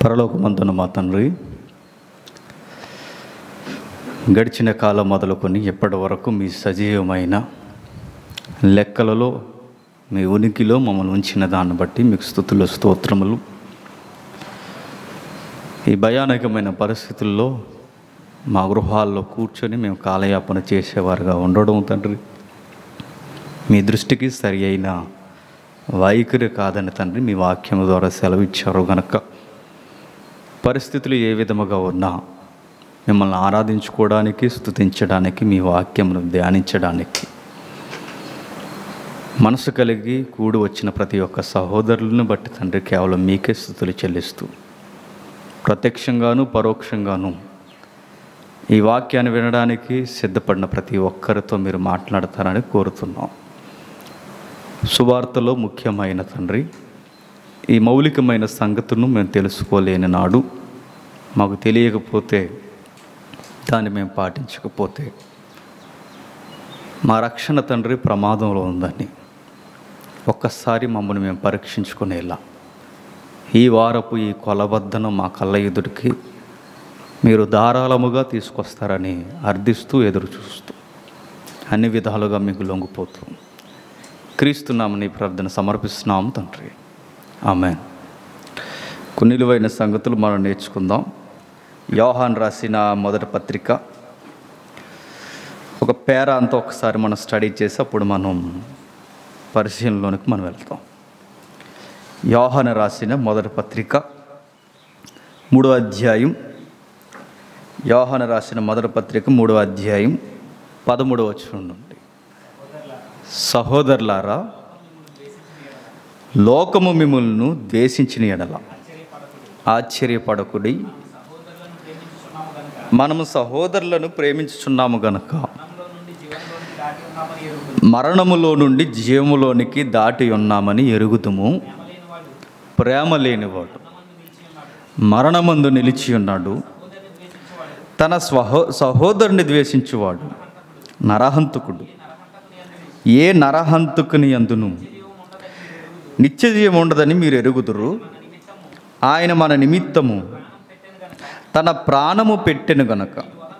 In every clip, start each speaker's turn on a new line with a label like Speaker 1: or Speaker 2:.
Speaker 1: పరలోకమందున మా తండ్రి గడిచిన కాలం మొదలుకొని ఎప్పటి వరకు మీ సజీవమైన లెక్కలలో మీ ఉనికిలో మమ్మల్ని ఉంచిన దాన్ని బట్టి మీకు స్థుతులు స్తోత్రములు ఈ భయానకమైన పరిస్థితుల్లో మా గృహాల్లో కూర్చొని మేము కాలయాపన చేసేవారుగా ఉండడం తండ్రి మీ దృష్టికి సరి అయిన వైఖరి కాదని తండ్రి మీ వాక్యం ద్వారా సెలవిచ్చారు గనక పరిస్థితులు ఏ విధముగా ఉన్నా మిమ్మల్ని ఆరాధించుకోవడానికి స్తుతించడానికి మీ వాక్యమును ధ్యానించడానికి మనసు కలిగి కూడి వచ్చిన ప్రతి ఒక్క సహోదరులను బట్టి తండ్రి కేవలం మీకే స్థుతులు చెల్లిస్తూ ప్రత్యక్షంగాను పరోక్షంగాను ఈ వాక్యాన్ని వినడానికి సిద్ధపడిన ప్రతి ఒక్కరితో మీరు మాట్లాడతారని కోరుతున్నాం సువార్తలో ముఖ్యమైన తండ్రి ఈ మౌలికమైన సంగతులను మేము తెలుసుకోలేని నాడు మాకు తెలియకపోతే దాన్ని మేము పాటించకపోతే మా రక్షణ తండ్రి ప్రమాదంలో ఉందని ఒక్కసారి మమ్మల్ని మేము పరీక్షించుకునేలా ఈ వారపు ఈ కొలబద్దను మా కళ్ళ ఎదుటికి మీరు ధారాళముగా తీసుకొస్తారని అర్థిస్తూ ఎదురు చూస్తూ అన్ని విధాలుగా మీకు లొంగిపోతూ క్రీస్తున్నామని ప్రార్థన సమర్పిస్తున్నాము తండ్రి ఆమె కొన్ని విలువైన సంగతులు మనం నేర్చుకుందాం యోహాన్ రాసిన మొదటి పత్రిక ఒక పేర అంతా ఒకసారి మనం స్టడీ చేసి అప్పుడు మనం పరిశీలనలోనికి మనం వెళ్తాం యోహాన రాసిన మొదటి పత్రిక మూడో అధ్యాయం యోహాన రాసిన మొదటి పత్రిక మూడో అధ్యాయం పదమూడవ వచనం నుండి సహోదరులారా లోకము మిమ్మల్ని ద్వేషించిన ఎడల ఆశ్చర్యపడకుడి మనము సహోదరులను ప్రేమించుచున్నాము గనక మరణములో నుండి జీవములోనికి దాటి ఉన్నామని ఎరుగుదుము ప్రేమ లేనివాడు మరణమందు నిలిచి ఉన్నాడు తన స్వహో సహోదరుని ద్వేషించువాడు నరహంతకుడు ఏ నరహంతకుని అందును నిత్య జీవం ఉండదని మీరు ఎరుగుదురు ఆయన మన నిమిత్తము తన ప్రాణము పెట్టెను గనక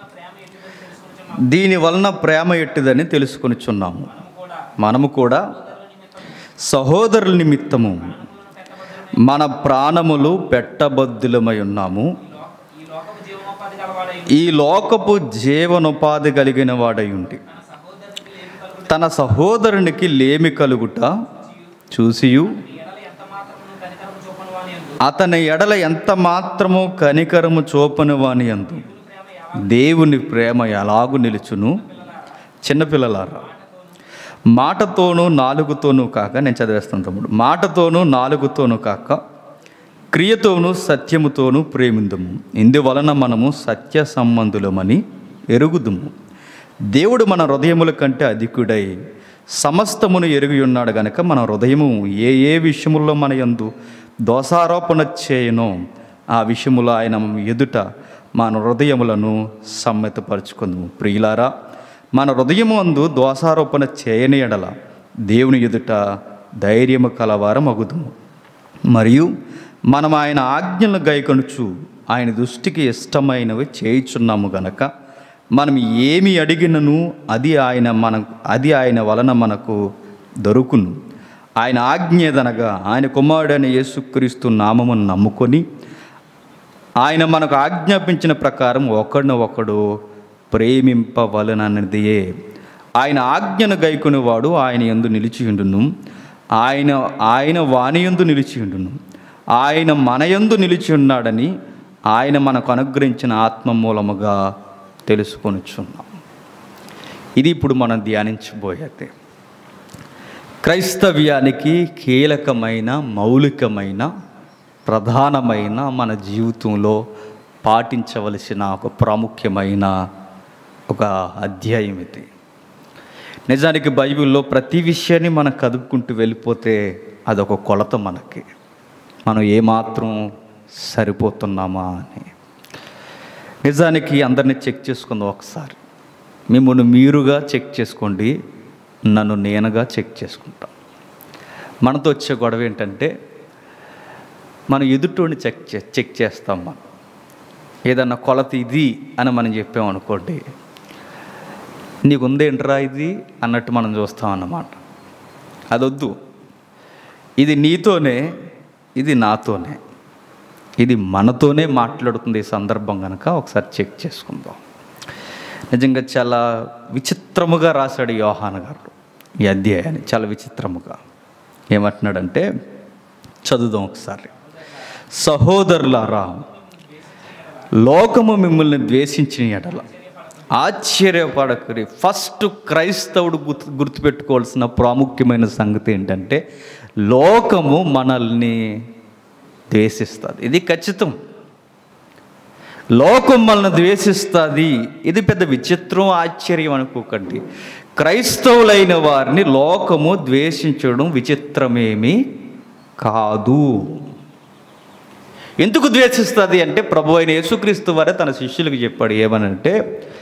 Speaker 1: దీని వలన ప్రేమ ఎట్టిదని తెలుసుకొనిచున్నాము మనము కూడా సహోదరుల నిమిత్తము మన ప్రాణములు పెట్టబద్దులమై ఉన్నాము ఈ లోకపు జీవనోపాధి కలిగిన వాడై ఉండి తన సహోదరునికి లేమి కలుగుట చూసియు అతని ఎడల ఎంత మాత్రము కనికరము చూపని వాని అందు దేవుని ప్రేమ ఎలాగు నిలుచును చిన్నపిల్లలారా మాటతోనూ నాలుగుతోనూ కాక నేను చదివేస్తాను తమ్ముడు మాటతోనూ నాలుగుతోనూ కాక క్రియతోనూ సత్యముతోనూ ప్రేమిందుము ఇందువలన మనము సత్య సంబంధులమని ఎరుగుదుము దేవుడు మన హృదయముల కంటే అధికుడై సమస్తమును ఎరిగి ఉన్నాడు గనక మన హృదయము ఏ ఏ విషయముల్లో మన యందు దోషారోపణ చేయనో ఆ విషయములో ఆయన ఎదుట మన హృదయములను సమ్మతపరుచుకుందాము ప్రియులారా మన హృదయము అందు దోషారోపణ చేయని ఎడల దేవుని ఎదుట ధైర్యము కలవారం అగుదుము మరియు మనం ఆయన ఆజ్ఞలను గైకొనుచు ఆయన దృష్టికి ఇష్టమైనవి చేయుచున్నాము గనక మనం ఏమి అడిగినను అది ఆయన మన అది ఆయన వలన మనకు దొరుకును ఆయన ఆజ్ఞేదనగా ఆయన కుమారుడైన యేసుక్రీస్తు నామమును నమ్ముకొని ఆయన మనకు ఆజ్ఞాపించిన ప్రకారం ఒకడిని ఒకడు ప్రేమింపవలనన్నదియే ఆయన ఆజ్ఞను గైకొనేవాడు ఆయన ఎందు నిలిచియుండును ఆయన ఆయన వాని యందు నిలిచియుండును ఆయన మన యందు నిలిచి ఉన్నాడని ఆయన మనకు అనుగ్రహించిన ఆత్మ మూలముగా తెలుసుకొనుచున్నాం ఇది ఇప్పుడు మనం ధ్యానించబోయేది క్రైస్తవ్యానికి కీలకమైన మౌలికమైన ప్రధానమైన మన జీవితంలో పాటించవలసిన ఒక ప్రాముఖ్యమైన ఒక అధ్యాయం ఇది నిజానికి బైబిల్లో ప్రతి విషయాన్ని మనం కదుపుకుంటూ వెళ్ళిపోతే అదొక కొలత మనకి మనం ఏమాత్రం సరిపోతున్నామా అని నిజానికి అందరినీ చెక్ చేసుకుందాం ఒకసారి మిమ్మల్ని మీరుగా చెక్ చేసుకోండి నన్ను నేనుగా చెక్ చేసుకుంటాను మనతో వచ్చే గొడవ ఏంటంటే మనం ఎదుటోని చెక్ చే చెక్ చేస్తాం మనం ఏదన్నా కొలత ఇది అని మనం చెప్పామనుకోండి నీకు ఉందేంట్రా ఇది అన్నట్టు మనం చూస్తాం అన్నమాట అదొద్దు ఇది నీతోనే ఇది నాతోనే ఇది మనతోనే మాట్లాడుతుంది ఈ సందర్భం కనుక ఒకసారి చెక్ చేసుకుందాం నిజంగా చాలా విచిత్రముగా రాశాడు యోహాన్ గారు ఈ అధ్యాయాన్ని చాలా విచిత్రముగా ఏమంటున్నాడంటే చదువుదాం ఒకసారి సహోదరులారా లోకము మిమ్మల్ని ద్వేషించిన ఎడల ఆశ్చర్యపడకరి ఫస్ట్ క్రైస్తవుడు గుర్తు గుర్తుపెట్టుకోవాల్సిన ప్రాముఖ్యమైన సంగతి ఏంటంటే లోకము మనల్ని ద్వేషిస్తుంది ఇది ఖచ్చితం లోకం మనల్ని ద్వేషిస్తుంది ఇది పెద్ద విచిత్రం ఆశ్చర్యం అనుకోకండి క్రైస్తవులైన వారిని లోకము ద్వేషించడం విచిత్రమేమీ కాదు ఎందుకు ద్వేషిస్తుంది అంటే ప్రభు అయిన యేసుక్రీస్తు వారే తన శిష్యులకు చెప్పాడు ఏమనంటే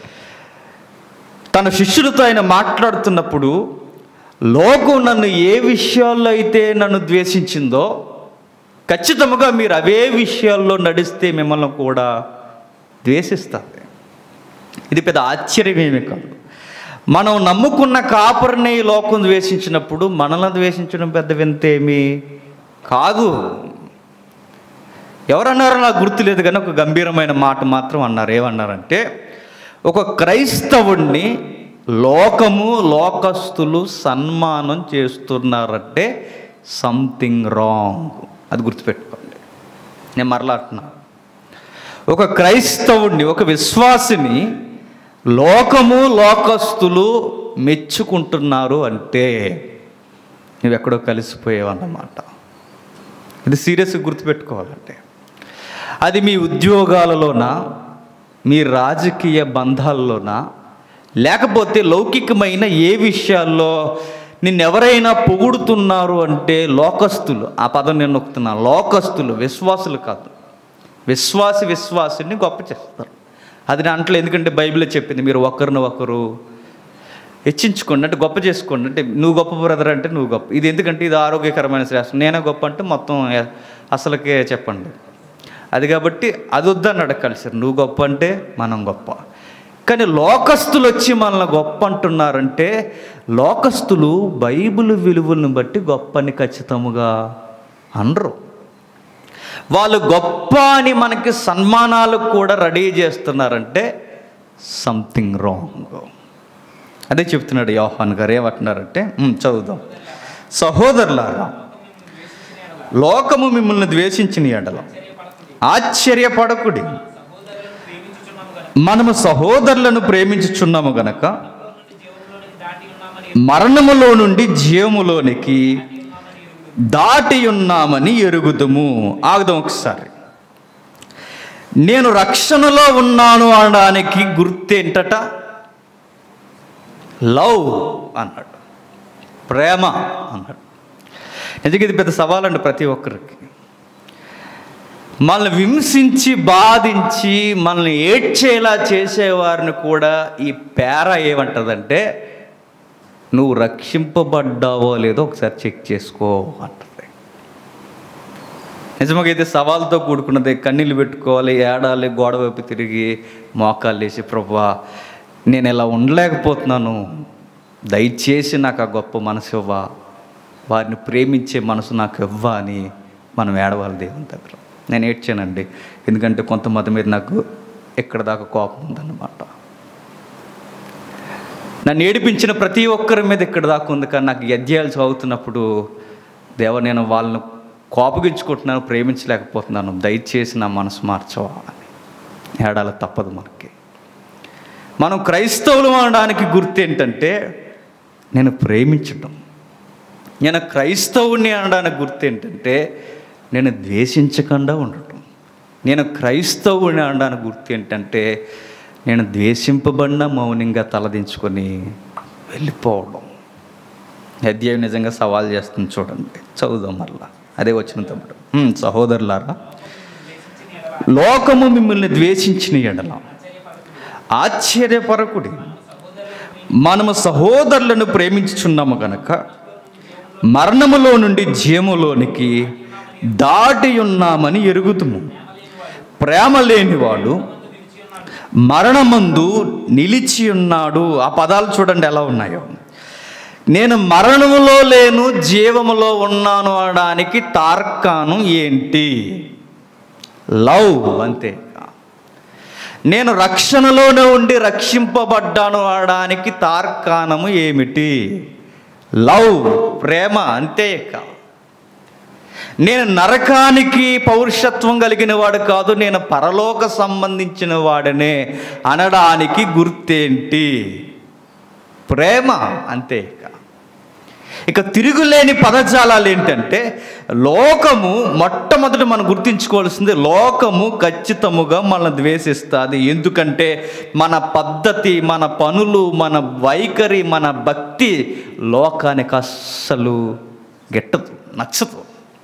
Speaker 1: తన శిష్యులతో ఆయన మాట్లాడుతున్నప్పుడు లోకం నన్ను ఏ విషయాల్లో అయితే నన్ను ద్వేషించిందో ఖచ్చితంగా మీరు అవే విషయాల్లో నడిస్తే మిమ్మల్ని కూడా ద్వేషిస్తుంది ఇది పెద్ద ఆశ్చర్యమేమీ కాదు మనం నమ్ముకున్న కాపరిని ఈ లోకం ద్వేషించినప్పుడు మనల్ని ద్వేషించడం పెద్ద వింతేమీ కాదు ఎవరన్నారో నాకు గుర్తులేదు కానీ ఒక గంభీరమైన మాట మాత్రం అన్నారు ఏమన్నారంటే ఒక క్రైస్తవుణ్ణి లోకము లోకస్తులు సన్మానం చేస్తున్నారంటే సంథింగ్ రాంగ్ అది గుర్తుపెట్టుకోండి నేను మరలా అంటున్నా ఒక క్రైస్తవుణ్ణి ఒక విశ్వాసిని లోకము లోకస్తులు మెచ్చుకుంటున్నారు అంటే నువ్వెక్కడో కలిసిపోయావన్నమాట ఇది సీరియస్గా గుర్తుపెట్టుకోవాలంటే అది మీ ఉద్యోగాలలోన మీ రాజకీయ బంధాల్లోన లేకపోతే లౌకికమైన ఏ విషయాల్లో నిన్నెవరైనా పొగుడుతున్నారు అంటే లోకస్తులు ఆ పదం నేను నొక్కుతున్నా లోకస్తులు విశ్వాసులు కాదు విశ్వాసి విశ్వాసుని గొప్ప చేస్తారు అది నా అంటలో ఎందుకంటే బైబిల్లో చెప్పింది మీరు ఒకరిని ఒకరు హెచ్చించుకోండి అంటే గొప్ప చేసుకోండి అంటే నువ్వు గొప్ప బ్రదర్ అంటే నువ్వు గొప్ప ఇది ఎందుకంటే ఇది ఆరోగ్యకరమైన శ్రేష్టం నేనే గొప్ప అంటే మొత్తం ఎ- అసలుకే చెప్పండి అది కాబట్టి అది వద్దన్నాడు కలిసి నువ్వు గొప్ప అంటే మనం గొప్ప కానీ లోకస్తులు వచ్చి మనల్ని గొప్ప అంటున్నారంటే లోకస్తులు బైబిల్ విలువలను బట్టి గొప్ప అని ఖచ్చితముగా అనరు వాళ్ళు గొప్ప అని మనకి సన్మానాలు కూడా రెడీ చేస్తున్నారంటే సంథింగ్ రాంగ్ అదే చెప్తున్నాడు యోహాన్ గారు ఏమంటున్నారంటే ఉమ్, చదువుదాం సహోదరులారా లోకము మిమ్మల్ని ద్వేషించిన ఎడల ఆశ్చర్యపడకుడి మనము సహోదరులను ప్రేమించుచున్నాము గనక మరణములో నుండి జీవములోనికి దాటి ఉన్నామని ఎరుగుదుము ఆగుదాం ఒకసారి నేను రక్షణలో ఉన్నాను అనడానికి గుర్తేంటట లవ్ అన్నాడు ప్రేమ అన్నాడు నిజంగా ఇది పెద్ద సవాలండి ప్రతి ఒక్కరికి మనల్ని హింసించి బాధించి మనల్ని ఏడ్చేలా చేసేవారిని కూడా ఈ పేర ఏమంటదంటే నువ్వు రక్షింపబడ్డావో లేదో ఒకసారి చెక్ చేసుకో అంటది నిజంగా అయితే సవాల్తో కూడుకున్నది కన్నీళ్ళు పెట్టుకోవాలి ఏడాలి గోడ వైపు తిరిగి మోకాలు వేసి ప్రభా నేను ఇలా ఉండలేకపోతున్నాను దయచేసి నాకు ఆ గొప్ప మనసు ఇవ్వా వారిని ప్రేమించే మనసు నాకు ఇవ్వా అని మనం ఏడవాలి దేవుని దగ్గర నేను ఏడ్చానండి ఎందుకంటే కొంతమంది మీద నాకు ఎక్కడ దాకా కోపం ఉందన్నమాట నన్ను ఏడిపించిన ప్రతి ఒక్కరి మీద ఇక్కడ దాకా ఉంది కానీ నాకు ఈ అధ్యాయాలు చదువుతున్నప్పుడు దేవ నేను వాళ్ళని కోపగించుకుంటున్నాను ప్రేమించలేకపోతున్నాను దయచేసి నా మనసు మార్చవా అని ఏడాల తప్పదు మనకి మనం క్రైస్తవులు అనడానికి గుర్తు ఏంటంటే నేను ప్రేమించటం నేను క్రైస్తవుని అనడానికి గుర్తు ఏంటంటే నేను ద్వేషించకుండా ఉండటం నేను క్రైస్తవుని అనడానికి గుర్తు ఏంటంటే నేను ద్వేషింపబడిన మౌనంగా తలదించుకొని వెళ్ళిపోవడం ఈ అధ్యాయం నిజంగా సవాల్ చేస్తుంది చూడండి చదువుదాం మరలా అదే వచ్చిన తమ్ముడు హ్మ్, సహోదరులారా లోకము మిమ్మల్ని ద్వేషించిన ఎడల ఆశ్చర్యపరకుడి మనము సహోదరులను ప్రేమించుచున్నాము గనక మరణములో నుండి జీవములోనికి దాటి ఉన్నామని ఎరుగుతుము ప్రేమ లేనివాడు మరణమందు నిలిచి ఉన్నాడు ఆ పదాలు చూడండి ఎలా ఉన్నాయో నేను మరణములో లేను జీవములో ఉన్నాను అనడానికి తార్కాణం ఏంటి లవ్ అంతే నేను రక్షణలోనే ఉండి రక్షింపబడ్డాను అనడానికి తార్కాణము ఏమిటి లవ్ ప్రేమ అంతే ఇక నేను నరకానికి పౌరుషత్వం కలిగిన వాడు కాదు నేను పరలోక సంబంధించిన వాడనే అనడానికి గుర్తేంటి ప్రేమ అంతే ఇక ఇక తిరుగులేని పదజాలాలు ఏంటంటే లోకము మొట్టమొదటి మనం గుర్తించుకోవాల్సింది లోకము ఖచ్చితముగా మనల్ని ద్వేషిస్తుంది ఎందుకంటే మన పద్ధతి మన పనులు మన వైఖరి మన భక్తి లోకానికి అస్సలు గిట్టదు నచ్చదు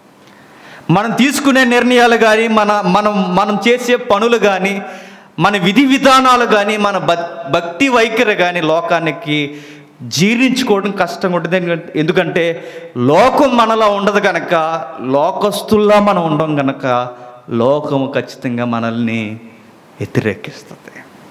Speaker 1: మనం తీసుకునే నిర్ణయాలు కానీ మన మనం మనం చేసే పనులు కానీ మన విధి విధానాలు కానీ మన భక్- భక్తి వైఖరి కానీ లోకానికి జీర్ణించుకోవడం కష్టంగా ఉంటుంది ఎందుకంటే- ఎందుకంటే లోకం మనలో ఉండదు కనుక లోకస్తుల్లా మనం ఉండం కనుక లోకము ఖచ్చితంగా మనల్ని వ్యతిరేకిస్తుంది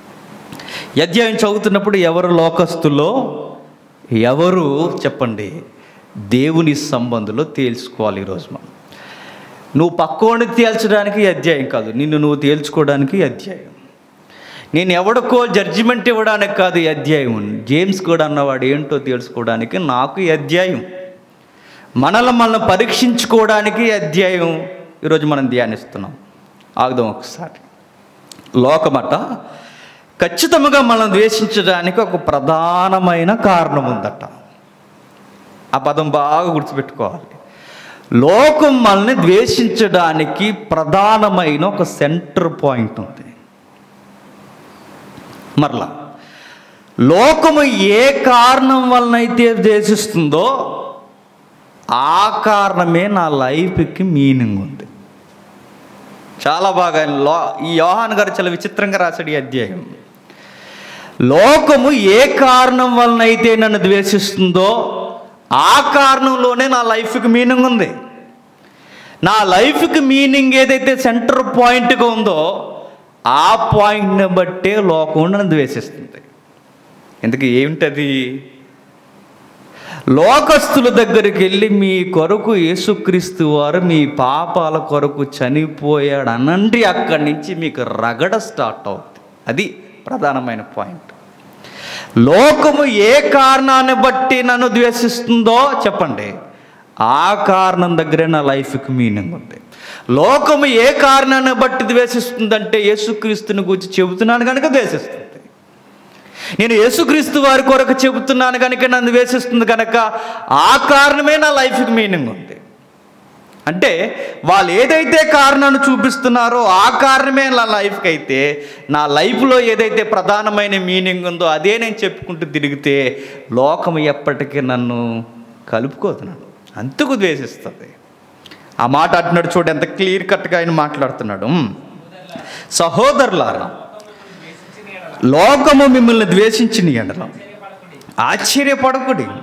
Speaker 1: ఈ అధ్యాయం చదువుతున్నప్పుడు ఎవరు లోకస్తులో ఎవరు చెప్పండి దేవుని సంబంధంలో తేల్చుకోవాలి ఈరోజు మనం నువ్వు పక్కోని తేల్చడానికి ఈ అధ్యాయం కాదు నిన్ను నువ్వు తేల్చుకోవడానికి ఈ అధ్యాయం నేను ఎవడికో జడ్జిమెంట్ ఇవ్వడానికి కాదు ఈ అధ్యాయం జేమ్స్ కూడా అన్నవాడు ఏంటో తెలుసుకోవడానికి నాకు ఈ అధ్యాయం మనల్ని మనం పరీక్షించుకోవడానికి ఈ అధ్యాయం ఈరోజు మనం ధ్యానిస్తున్నాం ఆగుదాం ఒకసారి లోకమట ఖచ్చితంగా మనం ద్వేషించడానికి ఒక ప్రధానమైన కారణం ఉందట ఆ పదం బాగా గుర్తుపెట్టుకోవాలి లోకం మనల్ని ద్వేషించడానికి ప్రధానమైన ఒక సెంటర్ పాయింట్ ఉంది మరలా లోకము ఏ కారణం వలనైతే ద్వేషిస్తుందో ఆ కారణమే నా లైఫ్కి మీనింగ్ ఉంది చాలా బాగా లో ఈ యోహాన్ గారు చాలా విచిత్రంగా రాశాడు ఈ అధ్యాయం లోకము ఏ కారణం వలనైతే నన్ను ద్వేషిస్తుందో ఆ కారణంలోనే నా లైఫ్కి మీనింగ్ ఉంది నా లైఫ్కి మీనింగ్ ఏదైతే సెంటర్ పాయింట్గా ఉందో ఆ పాయింట్ని బట్టే లోకం నన్ను ద్వేషిస్తుంది ఎందుకు ఏమిటది లోకస్తుల దగ్గరికి వెళ్ళి మీ కొరకు యేసుక్రీస్తు వారు మీ పాపాల కొరకు చనిపోయాడు అనండి అక్కడి నుంచి మీకు రగడ స్టార్ట్ అవుతుంది అది ప్రధానమైన పాయింట్ లోకము ఏ కారణాన్ని బట్టి నన్ను ద్వేషిస్తుందో చెప్పండి ఆ కారణం దగ్గరే నా లైఫ్కి మీనింగ్ ఉంది లోకము ఏ కారణాన్ని బట్టి ద్వేషిస్తుందంటే యేసుక్రీస్తుని గురించి చెబుతున్నాను కనుక ద్వేషిస్తుంది నేను యేసుక్రీస్తు వారి కొరకు చెబుతున్నాను కనుక నన్ను ద్వేషిస్తుంది కనుక ఆ కారణమే నా లైఫ్కి మీనింగ్ ఉంది అంటే వాళ్ళు ఏదైతే కారణాన్ని చూపిస్తున్నారో ఆ కారణమే నా లైఫ్కి అయితే నా లైఫ్లో ఏదైతే ప్రధానమైన మీనింగ్ ఉందో అదే నేను చెప్పుకుంటూ తిరిగితే లోకం ఎప్పటికీ నన్ను కలుపుకోదు నన్ను అంతకు ద్వేషిస్తుంది ఆ మాట అంటున్నాడు చూడు ఎంత క్లియర్ కట్గా ఆయన మాట్లాడుతున్నాడు "ఉమ్, సహోదరులారా లోకము మిమ్మల్ని ద్వేషించిన ఎడల ఆశ్చర్యపడకుడి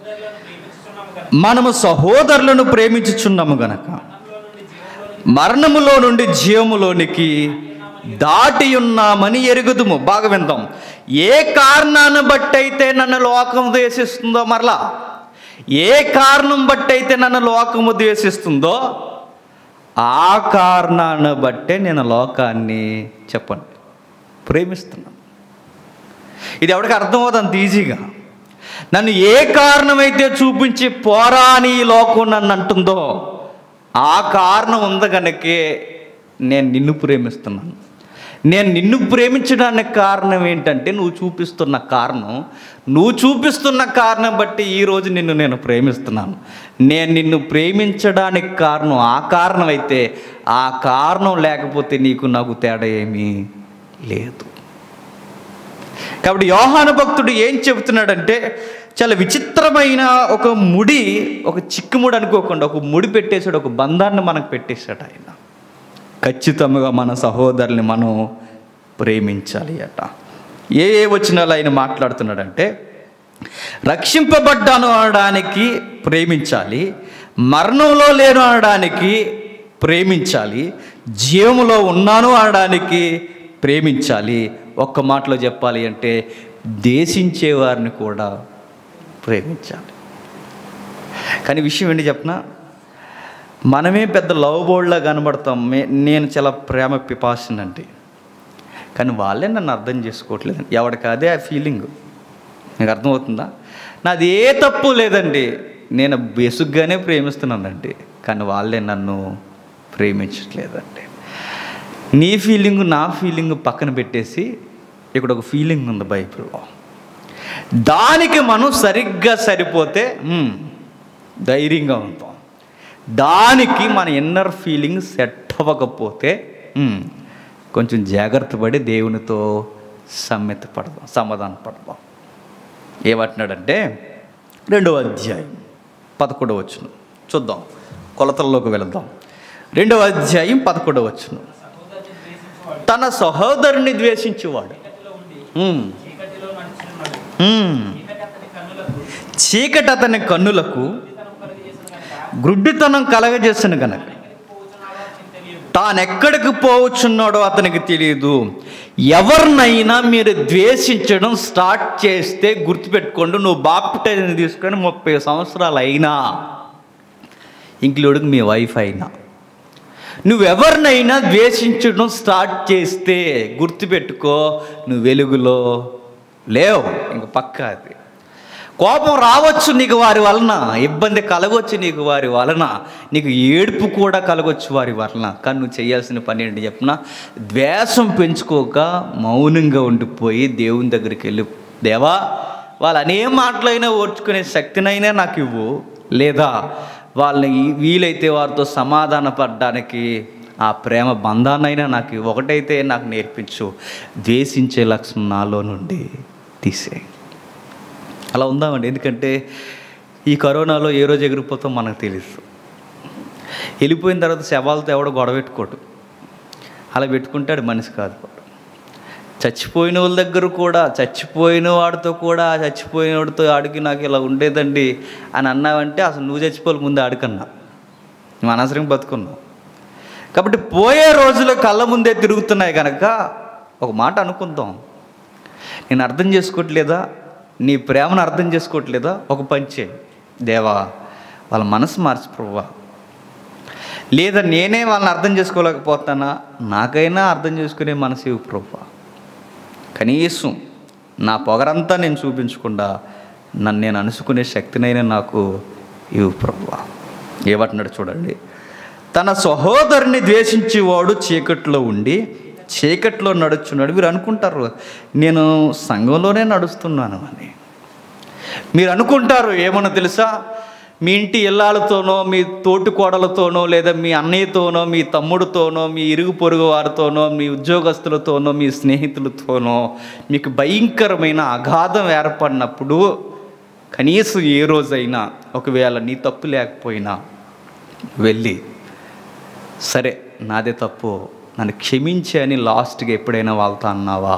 Speaker 1: మనము సహోదరులను ప్రేమించుచున్నాము గనక మరణములో నుండి జీవములోనికి దాటి ఉన్నామని ఎరుగుదుము బాగా విందాం ఏ కారణాన్ని బట్టి అయితే నన్ను లోకం ద్వేషిస్తుందో మరలా ఏ కారణం బట్టి అయితే నన్ను లోకము ద్వేషిస్తుందో ఆ కారణాన్ని బట్టే నేను లోకాన్ని చెప్పండి ప్రేమిస్తున్నాను ఇది ఎవరికి అర్థమవుతుంది అంత ఈజీగా నన్ను ఏ కారణమైతే చూపించి పోరా అని ఈ లోకం నన్ను అంటుందో ఆ కారణం ఉంది కనుకే నేను నిన్ను ప్రేమిస్తున్నాను నేను నిన్ను ప్రేమించడానికి కారణం ఏంటంటే నువ్వు చూపిస్తున్న కారణం నువ్వు చూపిస్తున్న కారణం బట్టి ఈరోజు నిన్ను నేను ప్రేమిస్తున్నాను నేను నిన్ను ప్రేమించడానికి కారణం ఆ కారణం అయితే ఆ కారణం లేకపోతే నీకు నాకు తేడా ఏమీ లేదు కాబట్టి యోహాను భక్తుడు ఏం చెబుతున్నాడంటే చాలా విచిత్రమైన ఒక ముడి ఒక చిక్కుముడి అనుకోకుండా ఒక ముడి పెట్టేశాడు ఒక బంధాన్ని మనకు పెట్టేశాడు ఆయన ఖచ్చితంగా మన సహోదరుని మనం ప్రేమించాలి అట ఏ ఏ వచనాలు ఆయన మాట్లాడుతున్నాడంటే రక్షింపబడ్డాను అనడానికి ప్రేమించాలి మరణంలో లేను అనడానికి ప్రేమించాలి జీవములో ఉన్నాను అనడానికి ప్రేమించాలి ఒక్క మాటలో చెప్పాలి అంటే దేశించే వారిని కూడా ప్రేమించాలి కానీ విషయం ఏంటి చెప్పనా మనమే పెద్ద లవ్ బోర్డ్లా కనబడతాం మే- నేను చాలా ప్రేమ పిపాసినండి కానీ వాళ్ళే నన్ను అర్థం చేసుకోవట్లేదు ఎవరికి అదే ఆ ఫీలింగ్ మీకు అర్థమవుతుందా నాది ఏ తప్పు లేదండి నేను బేసుగ్గానే ప్రేమిస్తున్నానండి కానీ వాళ్ళే నన్ను ప్రేమించట్లేదండి నీ ఫీలింగ్ నా ఫీలింగ్ పక్కన పెట్టేసి ఇక్కడ ఒక ఫీలింగ్ ఉంది బైబిల్లో దానికి మనం సరిగ్గా సరిపోతే మ్మ్, ధైర్యంగా ఉంటాం దానికి మన ఇన్నర్ ఫీలింగ్ సెట్ అవ్వకపోతే మ్మ్, కొంచెం జాగ్రత్త పడి దేవునితో సమ్మెత పడదాం సమాధాన పడదాం ఏమంటున్నాడంటే రెండవ అధ్యాయం పదకొండవ వచ్చును చూద్దాం కొలతల్లోకి వెళదాం రెండవ అధ్యాయం పదకొండవ వచ్చును తన సహోదరుని ద్వేషించేవాడు మ్మ్. మ్మ్. చీకటి అతని కన్నులకు గ్రుడ్డితనం కలగజేసిన గనక తానెక్కడికి పోవచ్చున్నాడో అతనికి తెలియదు ఎవరినైనా మీరు ద్వేషించడం స్టార్ట్ చేస్తే గుర్తుపెట్టుకోండి నువ్వు బాప్టైజన్ తీసుకొని ముప్పై సంవత్సరాలు అయినా ఇంక్లూడింగ్ మీ వైఫ్ అయినా నువ్వెవరినైనా ద్వేషించడం స్టార్ట్ చేస్తే గుర్తుపెట్టుకో నువ్వు వెలుగులో లేవు ఇంక పక్క అది కోపం రావచ్చు నీకు వారి వలన ఇబ్బంది కలగవచ్చు నీకు వారి వలన నీకు ఏడుపు కూడా కలగవచ్చు వారి వలన కానీ నువ్వు చేయాల్సిన పని ఏంటి చెప్పిన ద్వేషం పెంచుకోక మౌనంగా ఉండిపోయి దేవుని దగ్గరికి వెళ్ళి దేవా వాళ్ళు అనే మాటలైనా ఓర్చుకునే శక్తినైనా నాకు ఇవ్వు లేదా వాళ్ళని వీలైతే వారితో సమాధాన పడడానికి ఆ ప్రేమ బంధాన్నైనా నాకు ఇవ్వు. ఒకటైతే నాకు నేర్పించు ద్వేషించే లక్షణం నాలో నుండి తీసేయి అలా ఉందామండి ఎందుకంటే ఈ కరోనాలో ఏ రోజు ఎగిరిపోతాం మనకు తెలుసు వెళ్ళిపోయిన తర్వాత శవాలతో ఎవడో గొడవ పెట్టుకోడు అలా పెట్టుకుంటాడు మనిషి కాదు వాడు చచ్చిపోయిన వాళ్ళ దగ్గర కూడా చచ్చిపోయిన వాడితో కూడా చచ్చిపోయిన వాడితో ఆడికి నాకు ఇలా ఉండేదండి అని అన్నావంటే అసలు నువ్వు చచ్చిపోవాలి ముందు ఆడికన్నా నువ్వు అనవసరంగా బతుకున్నావు కాబట్టి పోయే రోజులు కళ్ళ ముందే తిరుగుతున్నాయి కనుక ఒక మాట అనుకుందాం నేను అర్థం చేసుకోవట్లేదా నీ ప్రేమను అర్థం చేసుకోవట్లేదా ఒక పంచే దేవా వాళ్ళ మనసు మార్చి ప్రవ్వా లేదా నేనే వాళ్ళని అర్థం చేసుకోలేకపోతానా నాకైనా అర్థం చేసుకునే మనసు ఇవ్వు ప్రవ్వా కనీసం నా పొగరంతా నేను చూపించకుండా నన్ను నేను అనుసుకునే శక్తినైనా నాకు ఇవ్వు ప్రవ్వా ఏమంటున్నాడు చూడండి తన సహోదరుని ద్వేషించేవాడు చీకట్లో ఉండి చీకట్లో నడుచున్నాడు మీరు అనుకుంటారు నేను సంఘంలోనే నడుస్తున్నాను అని మీరు అనుకుంటారు ఏమన్నా తెలుసా మీ ఇంటి ఇల్లాలతోనో మీ తోటి కోడలతోనో లేదా మీ అన్నయ్యతోనో మీ తమ్ముడితోనో మీ ఇరుగు పొరుగు వారితోనో మీ ఉద్యోగస్తులతోనో మీ స్నేహితులతోనో మీకు భయంకరమైన అగాధం ఏర్పడినప్పుడు కనీసం ఏ రోజైనా ఒకవేళ నీ తప్పు లేకపోయినా వెళ్ళి సరే నాదే తప్పు నన్ను క్షమించి అని లాస్ట్గా ఎప్పుడైనా వాళ్ళతో అన్నావా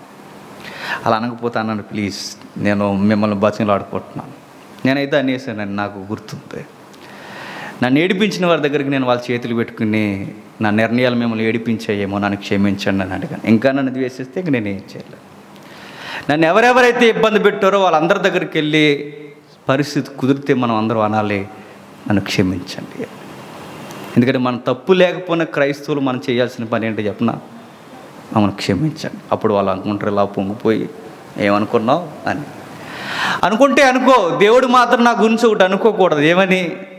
Speaker 1: అలా అనకపోతే అన్నాను ప్లీజ్ నేను మిమ్మల్ని బతిలాడుకుంటున్నాను నేనైతే అనేసానండి నాకు గుర్తుంది నన్ను ఏడిపించిన వారి దగ్గరికి నేను వాళ్ళ చేతులు పెట్టుకుని నా నిర్ణయాలు మిమ్మల్ని ఏడిపించాయేమో నన్ను క్షమించండి అని అడిగాను ఇంకా నన్ను ద్వేషిస్తే ఇంక నేను ఏం చేయలేదు నన్ను ఎవరెవరైతే ఇబ్బంది పెట్టారో వాళ్ళందరి దగ్గరికి వెళ్ళి పరిస్థితి కుదిరితే మనం అందరం అనాలి నన్ను క్షమించండి ఎందుకంటే మన తప్పు లేకపోయినా క్రైస్తవులు మనం చేయాల్సిన పని ఏంటో చెప్పనా మమ్మల్ని క్షమించండి అప్పుడు వాళ్ళు అనుకుంటారు ఇలా పొంగిపోయి ఏమనుకున్నావు అని అనుకుంటే అనుకో దేవుడు మాత్రం నా గురించి ఒకటి అనుకోకూడదు ఏమని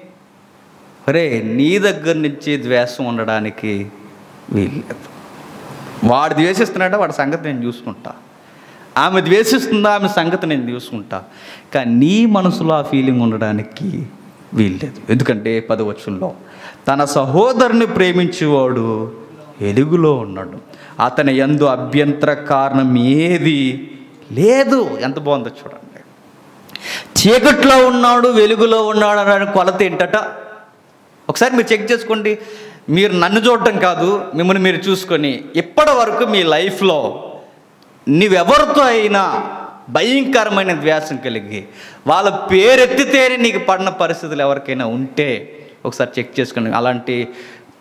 Speaker 1: అరే నీ దగ్గర నుంచి ద్వేషం ఉండడానికి వీల్లేదు వాడు ద్వేషిస్తున్నాడా వాడి సంగతి నేను చూసుకుంటా ఆమె ద్వేషిస్తుందా ఆమె సంగతి నేను చూసుకుంటా కానీ నీ మనసులో ఆ ఫీలింగ్ ఉండడానికి వీల్లేదు ఎందుకంటే పదవచనంలో తన సహోదరుని ప్రేమించేవాడు ఎలుగులో ఉన్నాడు అతని ఎందు అభ్యంతర కారణం ఏది లేదు ఎంత బాగుందో చూడండి చీకట్లో ఉన్నాడు వెలుగులో ఉన్నాడు అనే కొలత ఏంటట ఒకసారి మీరు చెక్ చేసుకోండి మీరు నన్ను చూడటం కాదు మిమ్మల్ని మీరు చూసుకొని ఇప్పటి వరకు మీ లైఫ్లో నీవెవరితో అయినా భయంకరమైన ద్వేషం కలిగి వాళ్ళ పేరెత్తితేనే నీకు పడిన పరిస్థితులు ఎవరికైనా ఉంటే ఒకసారి చెక్ చేసుకోండి అలాంటి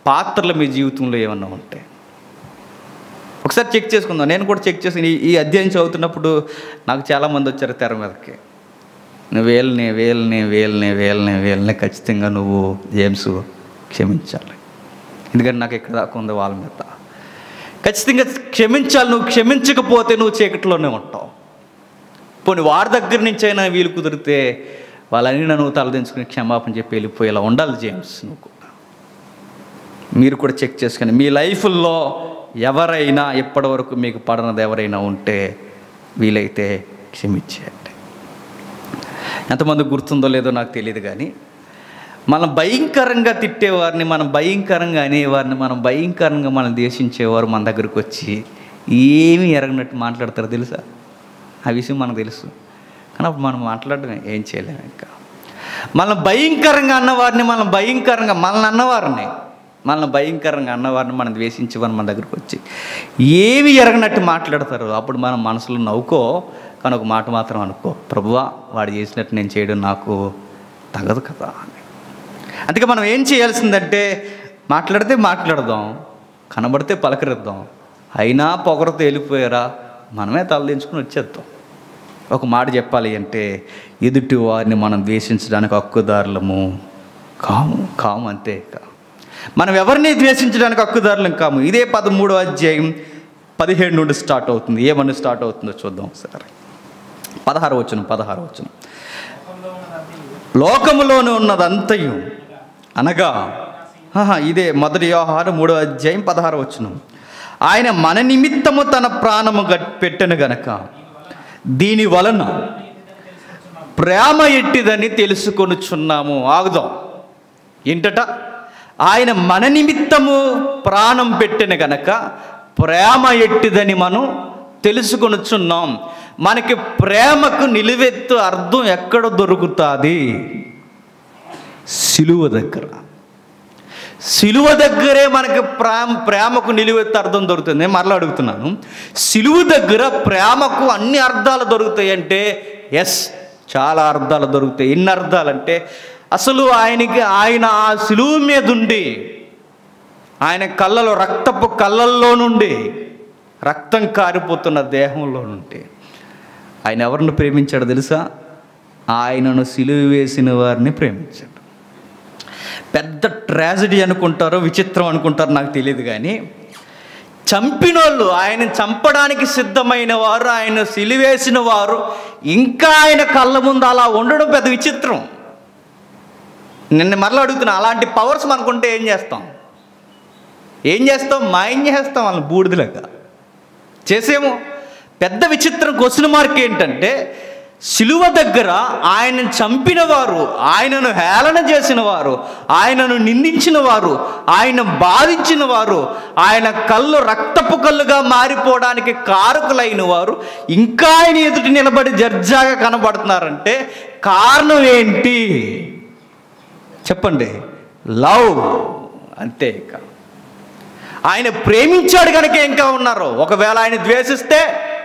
Speaker 1: పాత్రలు మీ జీవితంలో ఏమన్నా ఉంటాయి ఒకసారి చెక్ చేసుకుందాం నేను కూడా చెక్ చేసి ఈ- ఈ అధ్యాయం చదువుతున్నప్పుడు నాకు చాలామంది వచ్చారు తెర మీదకి నువ్వు వేలని వేలని వేలని వేలని వేలని ఖచ్చితంగా నువ్వు జేమ్స్ క్షమించాలి ఎందుకంటే నాకు ఇక్కడ దాకా ఉంది వాళ్ళ మీద ఖచ్చితంగా క్షమించాలి నువ్వు క్షమించకపోతే నువ్వు చీకటిలోనే ఉంటావు పోనీ వారి దగ్గర నుంచి అయినా వీలు కుదిరితే వాళ్ళని నువ్వు తలదించుకుని క్షమాపణ చెప్పి వెళ్ళిపోయేలా ఉండాలి జేమ్స్ నువ్వు కూడా మీరు కూడా చెక్ చేసుకొని మీ లైఫ్లో ఎవరైనా ఇప్పటివరకు మీకు పడనది ఎవరైనా ఉంటే వీలైతే క్షమించేయండి ఎంతమంది గుర్తుందో లేదో నాకు తెలియదు కానీ మనం భయంకరంగా తిట్టేవారిని మనం భయంకరంగా అనేవారిని మనం భయంకరంగా మనం దేశించేవారు మన దగ్గరికి వచ్చి ఏమీ ఎరగనట్టు మాట్లాడతారు తెలుసా ఆ విషయం మనకు తెలుసు కానీ అప్పుడు మనం మాట్లాడడం ఏం చేయలేము ఇంకా మనం భయంకరంగా అన్నవారిని మనం భయంకరంగా మనల్ని అన్నవారిని మనల్ని భయంకరంగా అన్నవారిని మనం ద్వేషించేవారిని మన దగ్గరికి వచ్చి ఏమి ఎరగనట్టు మాట్లాడతారు అప్పుడు మనం మనసులో నవ్వుకో కానీ ఒక మాట మాత్రం అనుకో ప్రభువా వాడు చేసినట్టు నేను చేయడం నాకు తగదు కదా అని అందుకే మనం ఏం చేయాల్సిందంటే మాట్లాడితే మాట్లాడదాం కనబడితే పలకరిద్దాం అయినా పొగరతో వెళ్ళిపోయారా మనమే తలదించుకుని వచ్చేద్దాం ఒక మాట చెప్పాలి అంటే ఎదుటి వారిని మనం ద్వేషించడానికి హక్కుదారులము కాము కాము అంతే ఇక మనం ఎవరిని ద్వేషించడానికి హక్కుదారులం కాము ఇదే పదమూడో అధ్యాయం పదిహేడు నుండి స్టార్ట్ అవుతుంది ఏమని స్టార్ట్ అవుతుందో చూద్దాం ఒకసారి పదహారు వచ్చును పదహారు వచ్చును లోకములోనే ఉన్నదంతయు అనగా ఆహా, ఇదే మొదటి వ్యవహారం మూడో అధ్యాయం పదహారు వచ్చును ఆయన మన నిమిత్తము తన ప్రాణము గట్ పెట్టెను గనక దీని వలన ప్రేమ ఎట్టిదని తెలుసుకొనుచున్నాము ఆగుదాం ఏంటట ఆయన మన నిమిత్తము ప్రాణం పెట్టిన గనక ప్రేమ ఎట్టిదని మనం తెలుసుకొనుచున్నాం మనకి ప్రేమకు నిలువెత్తు అర్థం ఎక్కడ దొరుకుతుంది సిలువ దగ్గర సిలువ దగ్గరే మనకి ప్రేమ ప్రేమకు నిలువెత్తు అర్థం దొరుకుతుంది నేను మరలా అడుగుతున్నాను సిలువ దగ్గర ప్రేమకు అన్ని అర్థాలు దొరుకుతాయి అంటే ఎస్ చాలా అర్థాలు దొరుకుతాయి ఎన్ని అర్థాలంటే అసలు ఆయనకి ఆయన ఆ సిలువ మీద ఉండి ఆయన కళ్ళలో రక్తపు కళ్ళల్లో నుండి రక్తం కారిపోతున్న దేహంలో నుండి ఆయన ఎవరిని ప్రేమించాడో తెలుసా ఆయనను సిలువ వేసిన వారిని ప్రేమించాడు పెద్ద ట్రాజడీ అనుకుంటారో విచిత్రం అనుకుంటారో నాకు తెలియదు కానీ చంపినోళ్ళు ఆయన చంపడానికి సిద్ధమైన వారు ఆయన సిలివేసిన వారు ఇంకా ఆయన కళ్ళ ముందు అలా ఉండడం పెద్ద విచిత్రం నిన్న మరలా అడుగుతున్నా అలాంటి పవర్స్ మనకుంటే ఏం చేస్తాం ఏం చేస్తాం మాయం చేస్తాం వాళ్ళని బూడిదలాగా చేసేమో పెద్ద విచిత్రం క్వశ్చన్ మార్క్ ఏంటంటే శిలువ దగ్గర ఆయనను చంపిన వారు ఆయనను హేళన చేసిన వారు ఆయనను నిందించిన వారు ఆయన బాధించిన వారు ఆయన కళ్ళు రక్తపు కళ్ళుగా మారిపోవడానికి కారకులైన వారు ఇంకా ఆయన ఎదుటి నిలబడి జర్జాగా కనబడుతున్నారంటే కారణం ఏంటి చెప్పండి లవ్ అంతే ఇక ఆయన ప్రేమించాడు కనుక ఇంకా ఉన్నారు ఒకవేళ ఆయన ద్వేషిస్తే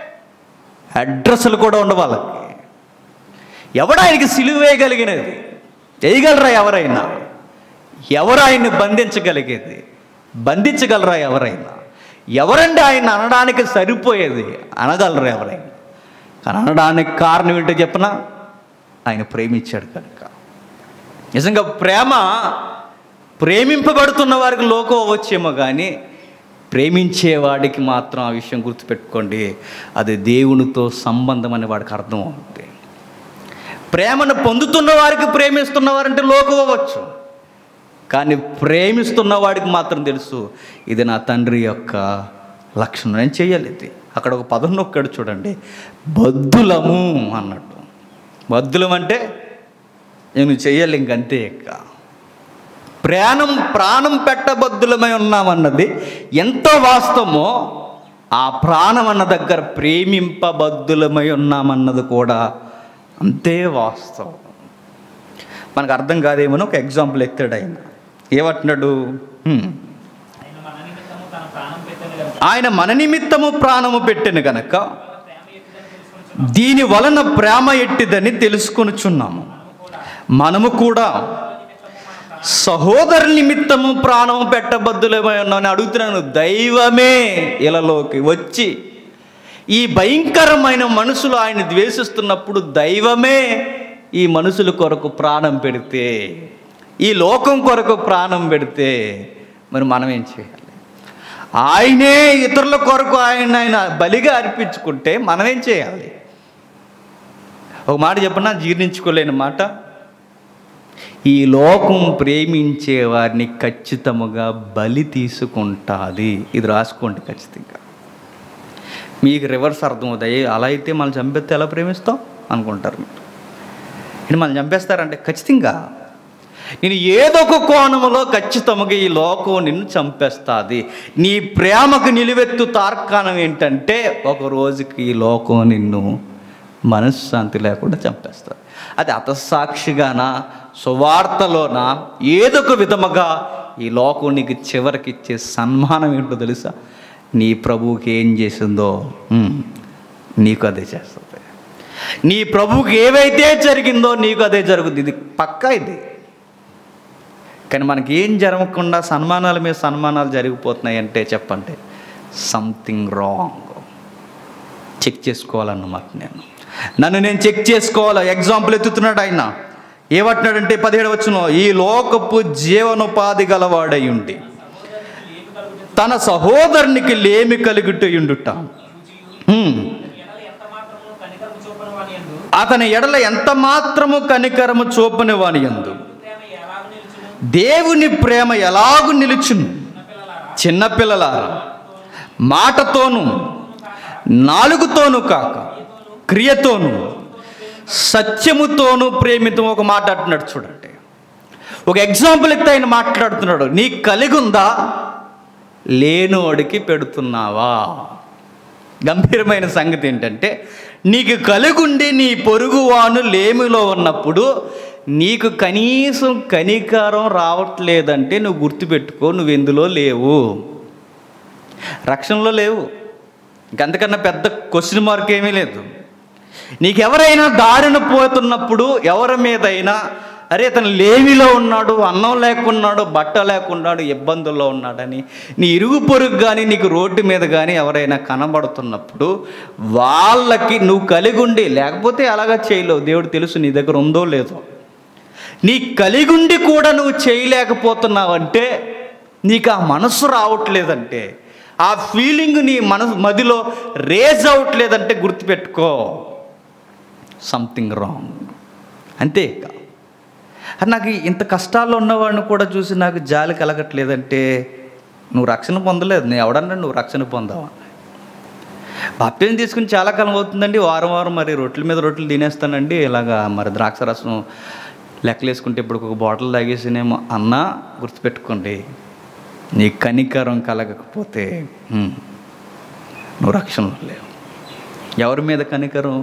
Speaker 1: అడ్రస్లు కూడా ఉండవు వాళ్ళకి ఎవడు ఆయనకి సిలువ వేయగలిగినది వేయగలరా ఎవరైనా ఎవరు ఆయన్ని బంధించగలిగేది బంధించగలరా ఎవరైనా ఎవరండి ఆయన అనడానికి సరిపోయేది అనగలరా ఎవరైనా కానీ అనడానికి కారణం ఏంటో చెప్పనా ఆయన ప్రేమించాడు కనుక నిజంగా ప్రేమ ప్రేమింపబడుతున్న వారికి లోకం అవ్వచ్చేమో కానీ ప్రేమించేవాడికి మాత్రం ఆ విషయం గుర్తుపెట్టుకోండి అది దేవునితో సంబంధం అని వాడికి అర్థం అవుతుంది ప్రేమను పొందుతున్న వారికి ప్రేమిస్తున్న వారంటే లోకం అవ్వచ్చు కానీ ప్రేమిస్తున్న వాడికి మాత్రం తెలుసు ఇది నా తండ్రి యొక్క లక్షణం నేను చేయలేదు అక్కడ ఒక పదం నొక్కాడు చూడండి బద్దులము అన్నట్టు బద్దులం అంటే నేను చెయ్యాలి ఇంకంతే ఇక ప్రాణం ప్రాణం పెట్టబద్దులమై ఉన్నామన్నది ఎంత వాస్తవమో ఆ ప్రాణం అన్న దగ్గర ప్రేమింపబద్దులమై ఉన్నామన్నది కూడా అంతే వాస్తవం మనకు అర్థం కాదేమో ఒక ఎగ్జాంపుల్ ఎత్తాడు ఆయన ఏమంటున్నాడు హ్మ్. ఆయన మన నిమిత్తము ప్రాణము పెట్టిన గనక దీని వలన ప్రేమ ఎట్టిదని తెలుసుకొనుచున్నాము మనము కూడా సహోదరు నిమిత్తము ప్రాణం పెట్టబద్దులేమై ఉన్నామని అడుగుతున్నాను దైవమే ఇలాలోకి వచ్చి ఈ భయంకరమైన మనుషులు ఆయన ద్వేషిస్తున్నప్పుడు దైవమే ఈ మనుషుల కొరకు ప్రాణం పెడితే ఈ లోకం కొరకు ప్రాణం పెడితే మరి మనం ఏం చేయాలి ఆయనే ఇతరుల కొరకు ఆయన ఆయన బలిగా అర్పించుకుంటే మనం ఏం చేయాలి ఒక మాట చెప్పనా జీర్ణించుకోలేని మాట ఈ లోకం ప్రేమించే వారిని ఖచ్చితముగా బలి తీసుకుంటుంది ఇది రాసుకోండి ఖచ్చితంగా మీకు రివర్స్ అర్థమవుతాయి అలా అయితే మనం చంపేస్తే ఎలా ప్రేమిస్తాం అనుకుంటారు మీరు ఇది మనం చంపేస్తారంటే ఖచ్చితంగా నేను ఏదో ఒక కోణములో ఖచ్చితంగా ఈ లోకం నిన్ను చంపేస్తుంది నీ ప్రేమకు నిలువెత్తు తార్కాణం ఏంటంటే ఒక రోజుకి ఈ లోకం నిన్ను మనశ్శాంతి లేకుండా చంపేస్తుంది అది అతసాక్షిగానా సువార్తలోనా ఏదో ఒక విధముగా ఈ లోకం నీకు చివరికి ఇచ్చే సన్మానం ఏంటో తెలుసా నీ ప్రభువుకి ఏం చేసిందో ఉమ్, నీకు అదే చేస్తుంది నీ ప్రభువుకి ఏవైతే జరిగిందో నీకు అదే జరుగుతుంది ఇది పక్కా ఇది కానీ మనకి ఏం జరగకుండా సన్మానాల మీద సన్మానాలు జరిగిపోతున్నాయి అంటే చెప్పండి సంథింగ్ రాంగ్ చెక్ చేసుకోవాలన్నమాట నేను నన్ను నేను చెక్ చేసుకోవాలి ఎగ్జాంపుల్ ఎత్తుతున్నాడు ఆయన ఏమంటున్నాడంటే పదిహేడు వచ్చిన ఈ లోకపు జీవనోపాధి గలవాడై ఉండి తన సహోదరునికి లేమి కలుగుటయుండుట హ్మ్. అతని ఎడల ఎంత మాత్రము కనికరము చూపని వాని యందు దేవుని ప్రేమ ఎలాగు నిలుచును చిన్నపిల్లలారా మాటతోను నాలుగుతోను కాక క్రియతోను సత్యముతోను ప్రేమితో ఒక మాట అంటున్నాడు చూడండి ఒక ఎగ్జాంపుల్ అయితే ఆయన మాట్లాడుతున్నాడు నీ కలిగి ఉందా లేనోడికి పెడుతున్నావా గంభీరమైన సంగతి ఏంటంటే నీకు కలుగుండి నీ పొరుగువాను లేమిలో ఉన్నప్పుడు నీకు కనీసం కనికారం రావట్లేదంటే నువ్వు గుర్తుపెట్టుకో నువ్వు ఎందులో లేవు రక్షణలో లేవు ఇంకంతకన్నా పెద్ద క్వశ్చన్ మార్క్ ఏమీ లేదు నీకెవరైనా దారిన పోతున్నప్పుడు ఎవరి మీదైనా అరే అతను లేమిలో ఉన్నాడు అన్నం లేకున్నాడు బట్ట లేకున్నాడు ఇబ్బందుల్లో ఉన్నాడని నీ ఇరుగు పొరుగు కానీ నీకు రోడ్డు మీద కానీ ఎవరైనా కనబడుతున్నప్పుడు వాళ్ళకి నువ్వు కలిగి ఉండి లేకపోతే అలాగా చేయలేవు దేవుడు తెలుసు నీ దగ్గర ఉందో లేదో నీ కలిగుండి కూడా నువ్వు చేయలేకపోతున్నావంటే నీకు ఆ మనసు రావట్లేదంటే ఆ ఫీలింగ్ నీ మనసు మదిలో రేజ్ అవ్వట్లేదంటే గుర్తుపెట్టుకో సంథింగ్ రాంగ్ అంతే ఇక. అది నాకు ఇంత కష్టాల్లో ఉన్నవాడిని కూడా చూసి నాకు జాలి కలగట్లేదంటే నువ్వు రక్షణ పొందలేదు నేను ఎవడన్నా నువ్వు రక్షణ పొందావా బాప్టిజం తీసుకుని చాలా కాలం అవుతుందండి వారం వారం మరి రొట్టెల మీద రొట్టెలు తినేస్తానండి ఇలాగా మరి ద్రాక్ష రసం లెక్కలేసుకుంటే ఇప్పుడు ఒక బాటిల్ తాగేసినేమో అన్నా గుర్తుపెట్టుకోండి నీ కనికరం కలగకపోతే హ్మ్, నువ్వు రక్షణలో లేవు ఎవరి మీద కనికరం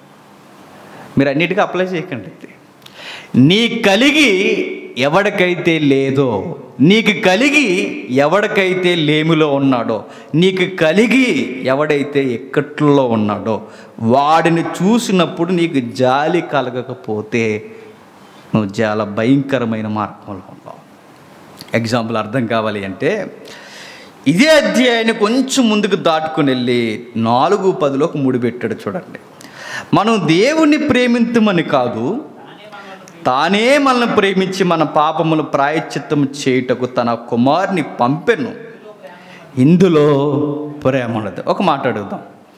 Speaker 1: మీరు అన్నిటికీ అప్లై చేయకండి ఇది. నీ కలిగి ఎవడికైతే లేదో నీకు కలిగి ఎవడికైతే లేమిలో ఉన్నాడో నీకు కలిగి ఎవడైతే ఎక్కట్లో ఉన్నాడో వాడిని చూసినప్పుడు నీకు జాలి కలగకపోతే నువ్వు చాలా భయంకరమైన మార్గంలో ఉన్నావు ఎగ్జాంపుల్ అర్థం కావాలి అంటే ఇదే అధ్యాయాన్ని కొంచెం ముందుకు దాటుకుని వెళ్ళి నాలుగు పదిలోకి ముడిపెట్టాడు చూడండి మనం దేవుణ్ణి ప్రేమించమని కాదు తానే మనల్ని ప్రేమించి మన పాపములు ప్రాయశ్చిత్తం చేయుటకు తన కుమారుని పంపెను ఇందులో ప్రేమ ఉన్నది ఒక మాట అడుగుదాం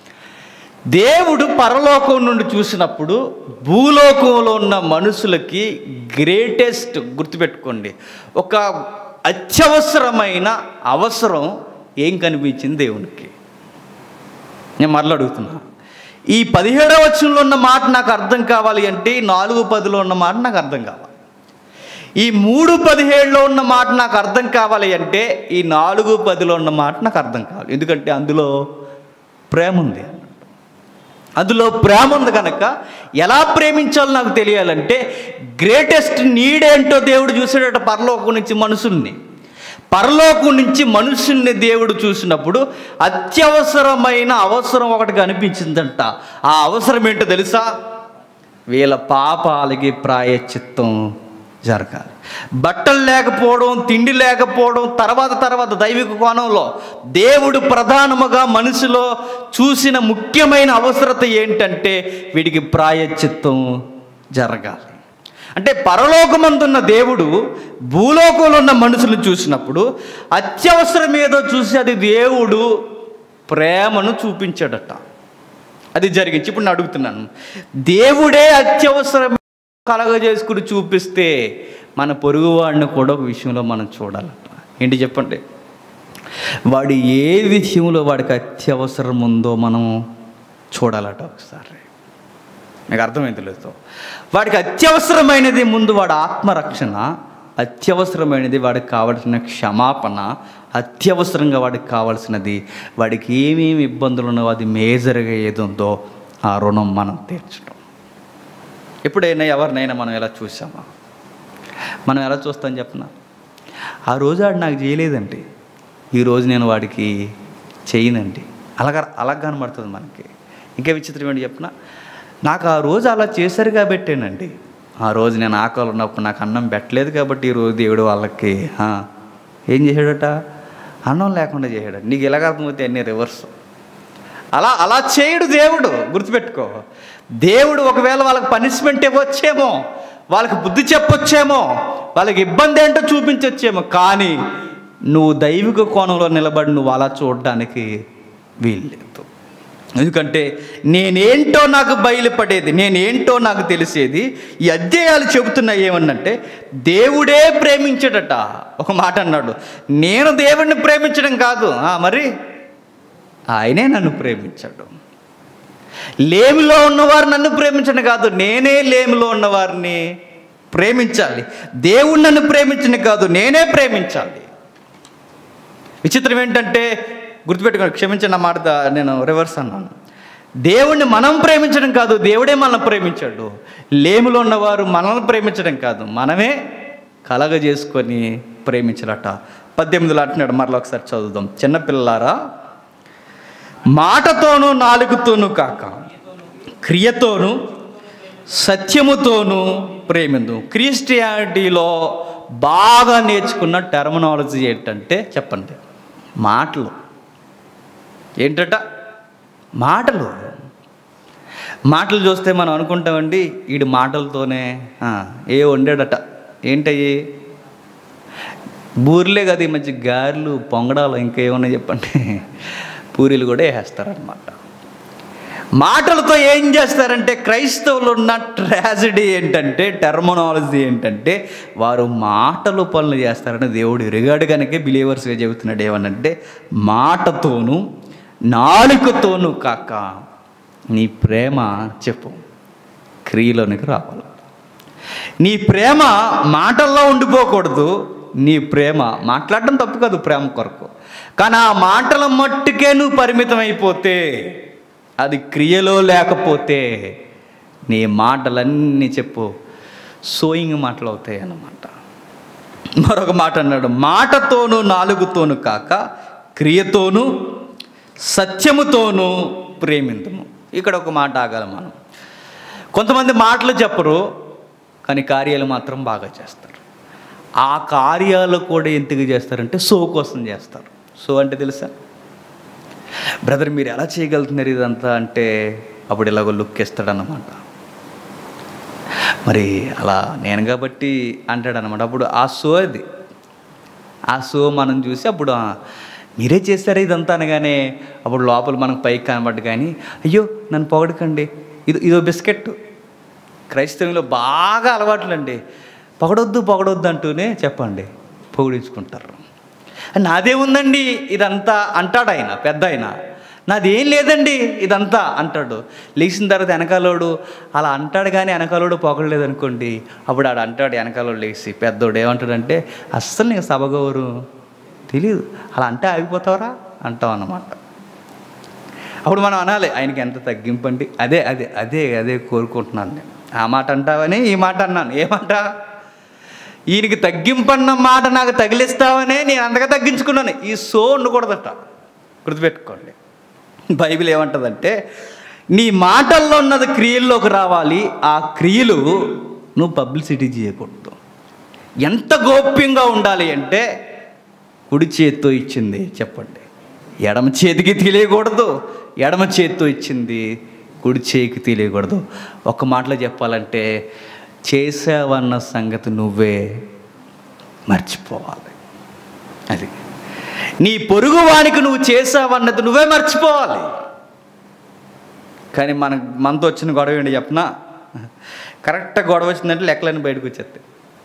Speaker 1: దేవుడు పరలోకం నుండి చూసినప్పుడు భూలోకంలో ఉన్న మనుషులకి గ్రేటెస్ట్ గుర్తుపెట్టుకోండి ఒక అత్యవసరమైన అవసరం ఏం కనిపించింది దేవునికి నేను మరలా అడుగుతున్నా ఈ పదిహేడవ వచనంలో ఉన్న మాట నాకు అర్థం కావాలి అంటే ఈ నాలుగు పదిలో ఉన్న మాట నాకు అర్థం కావాలి ఈ మూడు పదిహేడులో ఉన్న మాట నాకు అర్థం కావాలి అంటే ఈ నాలుగు పదిలో ఉన్న మాట నాకు అర్థం కావాలి ఎందుకంటే అందులో ప్రేమ ఉంది అందులో ప్రేమ ఉంది కనుక ఎలా ప్రేమించాలో నాకు తెలియాలంటే గ్రేటెస్ట్ నీడ్ ఏంటో దేవుడు చూసాడట పరలోకం నుంచి మనుషుల్ని పరలోకం నుంచి మనుషుల్ని దేవుడు చూసినప్పుడు అత్యవసరమైన అవసరం ఒకటి కనిపించిందంట ఆ అవసరం ఏంటో తెలుసా వీళ్ళ పాపాలకి ప్రాయశ్చిత్తం జరగాలి బట్టలు లేకపోవడం తిండి లేకపోవడం తర్వాత తర్వాత దైవిక కోణంలో దేవుడు ప్రధానముగా మనసులో చూసిన ముఖ్యమైన అవసరత ఏంటంటే వీడికి ప్రాయశ్చిత్తం జరగాలి అంటే పరలోకమందున్న దేవుడు భూలోకంలో ఉన్న మనుషులు చూసినప్పుడు అత్యవసరం ఏదో చూసి అది దేవుడు ప్రేమను చూపించాడట అది జరిగింది ఇప్పుడు నేను అడుగుతున్నాను దేవుడే అత్యవసరం కలగజేసుకుని చూపిస్తే మన పొరుగువాడిని కూడా ఒక విషయంలో మనం చూడాలట ఏంటి చెప్పండి వాడు ఏ విషయంలో వాడికి అత్యవసరం ఉందో మనం చూడాలట ఒకసారి మీకు అర్థమైంది లేదు వాడికి అత్యవసరమైనది ముందు వాడి ఆత్మరక్షణ అత్యవసరమైనది వాడికి కావలసిన క్షమాపణ అత్యవసరంగా వాడికి కావాల్సినది వాడికి ఏమేమి ఇబ్బందులు ఉన్నాయో అది మేజర్గా ఏది ఉందో ఆ రుణం మనం తీర్చడం ఎప్పుడైనా ఎవరినైనా మనం ఎలా చూసామా మనం ఎలా చూస్తాం చెప్పిన ఆ రోజు వాడు నాకు చేయలేదండి ఈరోజు నేను వాడికి చేయనండి అలాగా అలా కనబడుతుంది మనకి ఇంకా విచిత్రం ఏంటి చెప్పిన నాకు ఆ రోజు అలా చేశారు కాబట్టేనండి ఆ రోజు నేను ఆకలి ఉన్నప్పుడు నాకు అన్నం పెట్టలేదు కాబట్టి ఈరోజు దేవుడు వాళ్ళకి ఆ, ఏం చేశాడట అన్నం లేకుండా చేశాడు నీకు ఎలాగ అర్థమవుతాయి అన్ని రివర్స్ అలా అలా చేయడు దేవుడు గుర్తుపెట్టుకో దేవుడు ఒకవేళ వాళ్ళకి పనిష్మెంట్ ఇవ్వచ్చేమో వాళ్ళకి బుద్ధి చెప్పొచ్చేమో వాళ్ళకి ఇబ్బంది ఏంటో చూపించొచ్చేమో కానీ నువ్వు దైవిక కోణంలో నిలబడి నువ్వు అలా చూడడానికి వీల్లేదు ఎందుకంటే నేనేంటో నాకు బయలుపడేది నేనేంటో నాకు తెలిసేది ఈ అధ్యాయాలు చెబుతున్నాయి ఏమన్నంటే దేవుడే ప్రేమించడట ఒక మాట అన్నాడు నేను దేవుడిని ప్రేమించడం కాదు ఆ, మరి ఆయనే నన్ను ప్రేమించాడు లేమిలో ఉన్నవారు నన్ను ప్రేమించడం కాదు నేనే లేమిలో ఉన్నవారిని ప్రేమించాలి దేవుడు నన్ను ప్రేమించడం కాదు నేనే ప్రేమించాలి విచిత్రం ఏంటంటే గుర్తుపెట్టుకోండి క్షమించండి నా మాట దా- నేను రివర్స్ అన్నాను దేవుణ్ణి మనం ప్రేమించడం కాదు దేవుడే మనల్ని ప్రేమించాడు లేమిలో ఉన్నవారు మనల్ని ప్రేమించడం కాదు మనమే కలగజేసుకొని ప్రేమించాలట పద్దెనిమిదిలో అంటున్నాడు మరలా ఒకసారి చదువుదాం చిన్నపిల్లలారా మాటతోనూ నాలుగుతోనూ కాక క్రియతోనూ సత్యముతోనూ ప్రేమిందు క్రిస్టియానిటీలో బాగా నేర్చుకున్న టెర్మినాలజీ ఏంటంటే చెప్పండి మాటలు ఏంటట మాటలు మాటలు చూస్తే మనం అనుకుంటామండి వీడి మాటలతోనే ఆ, ఏ వండాడట ఏంటయ్యి బూర్లే కదా ఈ మధ్య గారెలు పొంగడాలు ఇంకేమన్నా చెప్పండి పూరీలు కూడా వేస్తారనమాట మాటలతో ఏం చేస్తారంటే క్రైస్తవులు ఉన్న ట్రాజడీ ఏంటంటే టెర్మినాలజీ ఏంటంటే వారు మాటలు పనులు చేస్తారని దేవుడు ఎరుగాడు కనుక బిలీవర్స్గా చెబుతున్నాడు ఏమనంటే మాటతోనూ నాలుకతోనూ కాక నీ ప్రేమ చెప్పు క్రియలోనికి రావాలి నీ ప్రేమ మాటల్లో ఉండిపోకూడదు నీ ప్రేమ మాట్లాడడం తప్పు కాదు ప్రేమ కొరకు కానీ ఆ మాటల మట్టుకే నువ్వు పరిమితం అయిపోతే అది క్రియలో లేకపోతే నీ మాటలన్నీ చెప్పు సోయింగ్ మాటలు అవుతాయి అన్నమాట మరొక మాట అన్నాడు మాటతోనూ నాలుగుతోనూ కాక క్రియతోనూ సత్యముతోనూ ప్రేమింతుము ఇక్కడ ఒక మాట ఆగాల మనం కొంతమంది మాటలు చెప్పరు కానీ కార్యాలు మాత్రం బాగా చేస్తారు ఆ కార్యాలు కూడా ఎందుకు చేస్తారంటే సో కోసం చేస్తారు సో అంటే తెలుసా బ్రదర్ మీరు ఎలా చేయగలుగుతున్నారు ఇదంతా అంటే అప్పుడు ఇలాగో లుక్ ఇస్తాడన్నమాట మరి అలా నేను కాబట్టి అంటాడనమాట అప్పుడు ఆ షో అది ఆ షో మనం చూసి అప్పుడు "ఆ, మీరే చేస్తారా ఇదంతా అనగానే అప్పుడు లోపల మనకు పైకి కనబడ్డు కానీ అయ్యో నన్ను పొగడకండి ఇది ఇదో బిస్కెట్ క్రైస్తవంలో బాగా అలవాట్లండి పొగడొద్దు పొగడొద్దు అంటూనే చెప్పండి పొగిడించుకుంటారు నాదే ఉందండి ఇదంతా అంటాడు ఆయన పెద్ద ఆయన నాదేం లేదండి ఇదంతా అంటాడు లేచిన తర్వాత వెనకాలోడు అలా అంటాడు కానీ వెనకాలోడు పొగడలేదు అనుకోండి అప్పుడు ఆడు అంటాడు వెనకాలోడు లేచి పెద్దోడు ఏమంటాడంటే అస్సలు నీకు సభగౌరు తెలియదు అలా అంటే ఆగిపోతావరా అంటాం అన్నమాట అప్పుడు మనం అనాలి ఆయనకి ఎంత తగ్గింపండి అదే అదే అదే అదే కోరుకుంటున్నాను నేను ఆ మాట అంటావని ఈ మాట అన్నాను ఏమాట ఈయనకి తగ్గింపన్న మాట నాకు తగిలిస్తావనే నేను అంతగా తగ్గించుకున్నాను ఈ సో ఉండకూడదట గుర్తుపెట్టుకోండి బైబిల్ ఏమంటుందంటే నీ మాటల్లో ఉన్నది క్రియల్లోకి రావాలి ఆ క్రియలు నువ్వు పబ్లిసిటీ చేయకూడదు ఎంత గోప్యంగా ఉండాలి అంటే కుడి చేత్తో ఇచ్చింది చెప్పండి ఎడమ చేతికి తెలియకూడదు ఎడమ చేత్తో ఇచ్చింది కుడి చేతికి తెలియకూడదు ఒక మాటలో చెప్పాలంటే చేసావన్న సంగతి నువ్వే మర్చిపోవాలి అది నీ పొరుగు వానికి నువ్వు చేసావన్నది నువ్వే మర్చిపోవాలి కానీ మన మనతో వచ్చిన గొడవ ఏంటి చెప్పనా కరెక్ట్గా గొడవ వచ్చిందంటే లెక్కలన్నీ బయటకు వచ్చేస్తాయి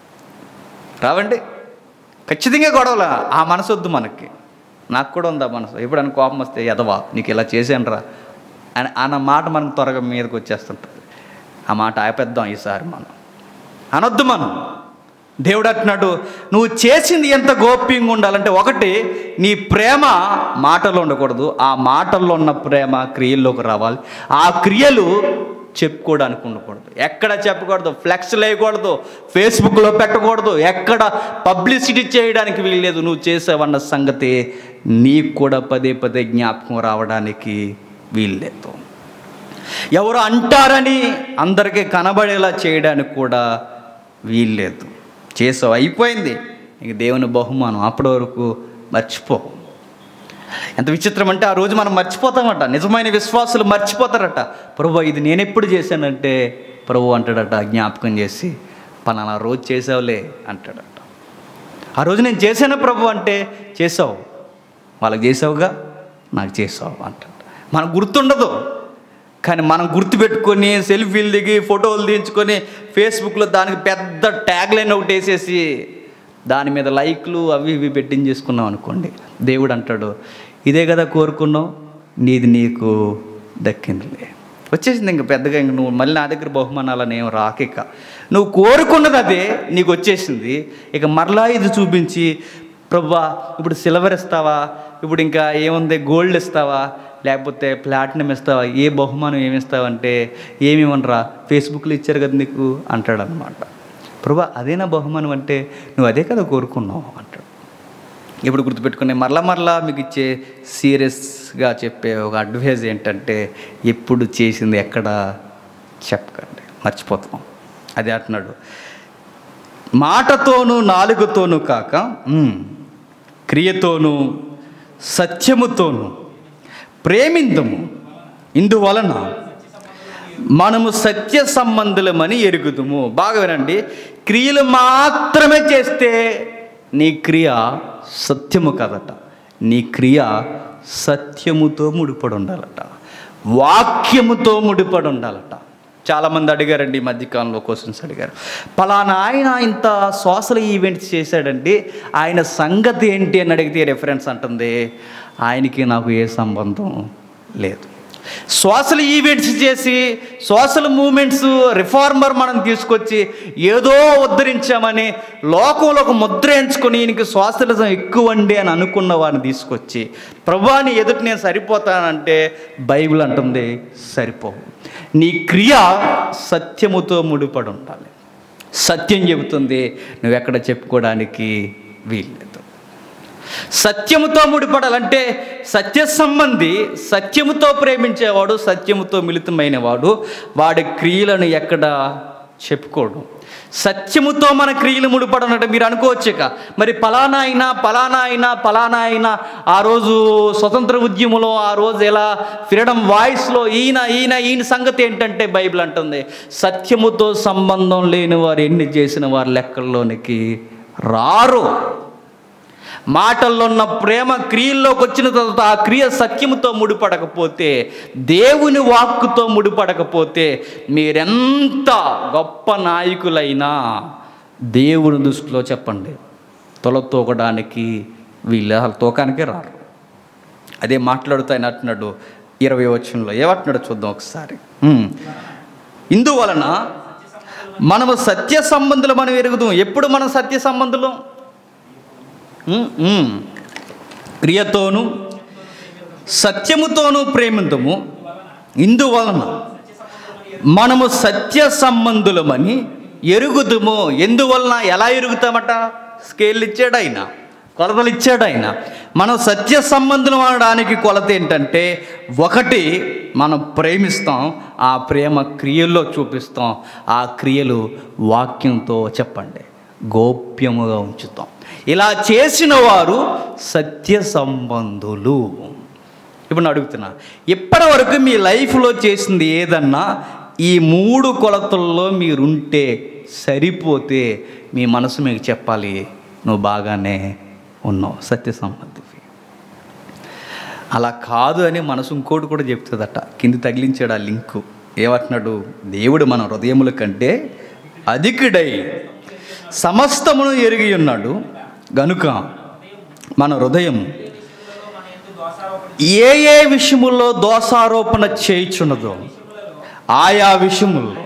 Speaker 1: రావండి ఖచ్చితంగా గొడవలా ఆ మనసు వద్దు మనకి నాకు కూడా ఉంది ఆ మనసు ఎప్పుడైనా కోపం వస్తే ఎదవా నీకు ఇలా చేశానురా అని అన్న మాట మనకు త్వరగా మీదకి వచ్చేస్తుంటుంది ఆ మాట ఆపేద్దాం ఈసారి మనం అనొద్దు మనం దేవుడు అంటున్నాడు నువ్వు చేసింది ఎంత గోప్యంగా ఉండాలంటే ఒకటి నీ ప్రేమ మాటల్లో ఉండకూడదు ఆ మాటల్లో ఉన్న ప్రేమ క్రియల్లోకి రావాలి ఆ క్రియలు చెప్పుకోవడానికి ఉండకూడదు ఎక్కడ చెప్పకూడదు ఫ్లెక్స్ వేయకూడదు ఫేస్బుక్లో పెట్టకూడదు ఎక్కడ పబ్లిసిటీ చేయడానికి వీల్లేదు నువ్వు చేసావన్న సంగతి నీకు కూడా పదే పదే జ్ఞాపకం రావడానికి వీల్లేదు ఎవరు అంటారని అందరికీ కనబడేలా చేయడానికి కూడా వీల్లేదు చేసావు అయిపోయింది ఇంక దేవుని బహుమానం అప్పటి వరకు మర్చిపో ఎంత విచిత్రం అంటే ఆ రోజు మనం మర్చిపోతామట నిజమైన విశ్వాసులు మర్చిపోతారట ప్రభు ఇది నేను ఎప్పుడు చేశానంటే ప్రభు అంటాడట జ్ఞాపకం చేసి పలానా రోజు చేసావులే అంటాడట ఆ రోజు నేను చేశాను ప్రభు అంటే చేసావు వాళ్ళకి చేసావుగా నాకు చేసావు అంటాడు మనకు గుర్తుండదు కానీ మనం గుర్తుపెట్టుకొని సెల్ఫీలు దిగి ఫోటోలు తీయించుకొని ఫేస్బుక్లో దానికి పెద్ద ట్యాగ్ లైన్ ఒకటి వేసేసి దాని మీద లైక్లు అవి ఇవి పెట్టించేసుకున్నాం అనుకోండి దేవుడు అంటాడు ఇదే కదా కోరుకున్నావు నీది నీకు దక్కిందిలే వచ్చేసింది ఇంక పెద్దగా ఇంక నువ్వు మళ్ళీ నా దగ్గర బహుమానాలని ఏం రాకిక నువ్వు కోరుకున్నది అదే నీకు వచ్చేసింది ఇక మరలా ఇది చూపించి ప్రభా ఇప్పుడు సిల్వర్ ఇస్తావా ఇప్పుడు ఇంకా ఏముంది గోల్డ్ ఇస్తావా లేకపోతే ప్లాటినం ఇస్తావా ఏ బహుమానం ఏమి ఇస్తావంటే ఏమి ఇవ్వనరా ఫేస్బుక్లో ఇచ్చారు కదా నీకు అంటాడు అనమాట ప్రభా అదేనా బహుమానం అంటే నువ్వు అదే కదా కోరుకున్నావు అంటాడు ఇప్పుడు గుర్తుపెట్టుకునే మరలా మరలా మీకు ఇచ్చే సీరియస్గా చెప్పే ఒక అడ్వైజ్ ఏంటంటే ఎప్పుడు చేసింది ఎక్కడ చెప్పకండి మర్చిపోతాం అదే అంటున్నాడు మాటతోనూ నాలుగుతోనూ కాక ఉమ్, క్రియతోనూ సత్యముతోనూ ప్రేమిందము ఇందువలన మనము సత్య సంబంధులమని ఎరుగుదుము బాగా వినండి క్రియలు మాత్రమే చేస్తే నీ క్రియ సత్యము కదట నీ క్రియ సత్యముతో ముడిపడి ఉండాలట వాక్యముతో ముడిపడి ఉండాలట చాలామంది అడిగారండి ఈ మధ్యకాలంలో క్వశ్చన్స్ అడిగారు పలానా ఆయన ఇంత సోషల్ ఈవెంట్స్ చేశాడండి ఆయన సంగతి ఏంటి అని అడిగితే రెఫరెన్స్ అంటుంది ఆయనకి నాకు ఏ సంబంధం లేదు సోషల్ ఈవెంట్స్ చేసి సోషల్ మూమెంట్స్ రిఫార్మర్ మనం తీసుకొచ్చి ఏదో ఉద్ధరించామని లోకంలో ఒక ముద్ర ఎంచుకొని ఈయనకి సోషలిజం ఎక్కువండి అని అనుకున్న వాడిని తీసుకొచ్చి ప్రభాని ఎదుటి నేను సరిపోతానంటే బైబిల్ అంటుంది సరిపోవు నీ క్రియ సత్యముతో ముడిపడి ఉండాలి సత్యం చెబుతుంది నువ్వెక్కడ చెప్పుకోవడానికి వీల్లేదు సత్యముతో ముడిపడాలంటే సత్య సంబంధి సత్యముతో ప్రేమించేవాడు సత్యముతో మిళితమైన వాడు వాడి క్రియలను ఎక్కడ చెప్పుకోడు సత్యముతో మన క్రియలు ముడిపడనంటే మీరు అనుకోవచ్చుక మరి పలానా అయినా పలానా అయినా పలానా అయినా ఆ రోజు స్వతంత్ర ఉద్యమంలో ఆ రోజు ఎలా ఫ్రీడమ్ వాయిస్లో ఈయన ఈయన ఈయన సంగతి ఏంటంటే బైబిల్ అంటుంది సత్యముతో సంబంధం లేని వారు ఎన్ని చేసిన వారి లెక్కల్లోనికి రారు మాటల్లో ఉన్న ప్రేమ క్రియల్లోకి వచ్చిన తర్వాత ఆ క్రియ సత్యముతో ముడిపడకపోతే దేవుని వాక్కుతో ముడిపడకపోతే మీరెంత గొప్ప నాయకులైనా దేవుని దృష్టిలో చెప్పండి తొల తూకడానికి వీళ్ళు అసలు తూకానికే రారు అదే మాట్లాడుతూ ఆయన అంటున్నాడు ఇరవై వచ్చంలో ఏమంటున్నాడు చూద్దాం ఒకసారి ఉమ్. ఇందువలన మనము సత్య సంబంధులు మనం ఎరుగుదాం ఎప్పుడు మనం సత్య సంబంధులం ఉమ్, ఉమ్. క్రియతోను సత్యముతోనూ ప్రేమిందము ఇందువలన మనము సత్య సంబంధులమని ఎరుగుదుము ఎందువలన ఎలా ఎరుగుతామట స్కేల్ ఇచ్చాడు ఆయన కొలతలు ఇచ్చాడు ఆయన మనం సత్య సంబంధులం అనడానికి కొలత ఏంటంటే ఒకటి మనం ప్రేమిస్తాం ఆ ప్రేమ క్రియల్లో చూపిస్తాం ఆ క్రియలు వాక్యంతో చెప్పండి గోప్యముగా ఉంచుతాం ఇలా చేసిన వారు సత్య సంబంధులు ఇప్పుడు నేను అడుగుతున్నా ఇప్పటి వరకు మీ లైఫ్లో చేసింది ఏదన్నా ఈ మూడు కొలతల్లో మీరుంటే సరిపోతే మీ మనసు మీకు చెప్పాలి నువ్వు బాగానే ఉన్నావు సత్య సంబంధివి అలా కాదు అని మనసు ఇంకోటి కూడా చెప్తుందట కింది తగిలించాడు ఆ లింకు ఏమంటున్నాడు దేవుడు మన హృదయముల కంటే అధికుడై సమస్తమును ఎరిగి ఉన్నాడు గనుక మన హృదయం ఏ ఏ విషయముల్లో దోషారోపణ చేయుచున్నదో ఆయా విషయముల్లో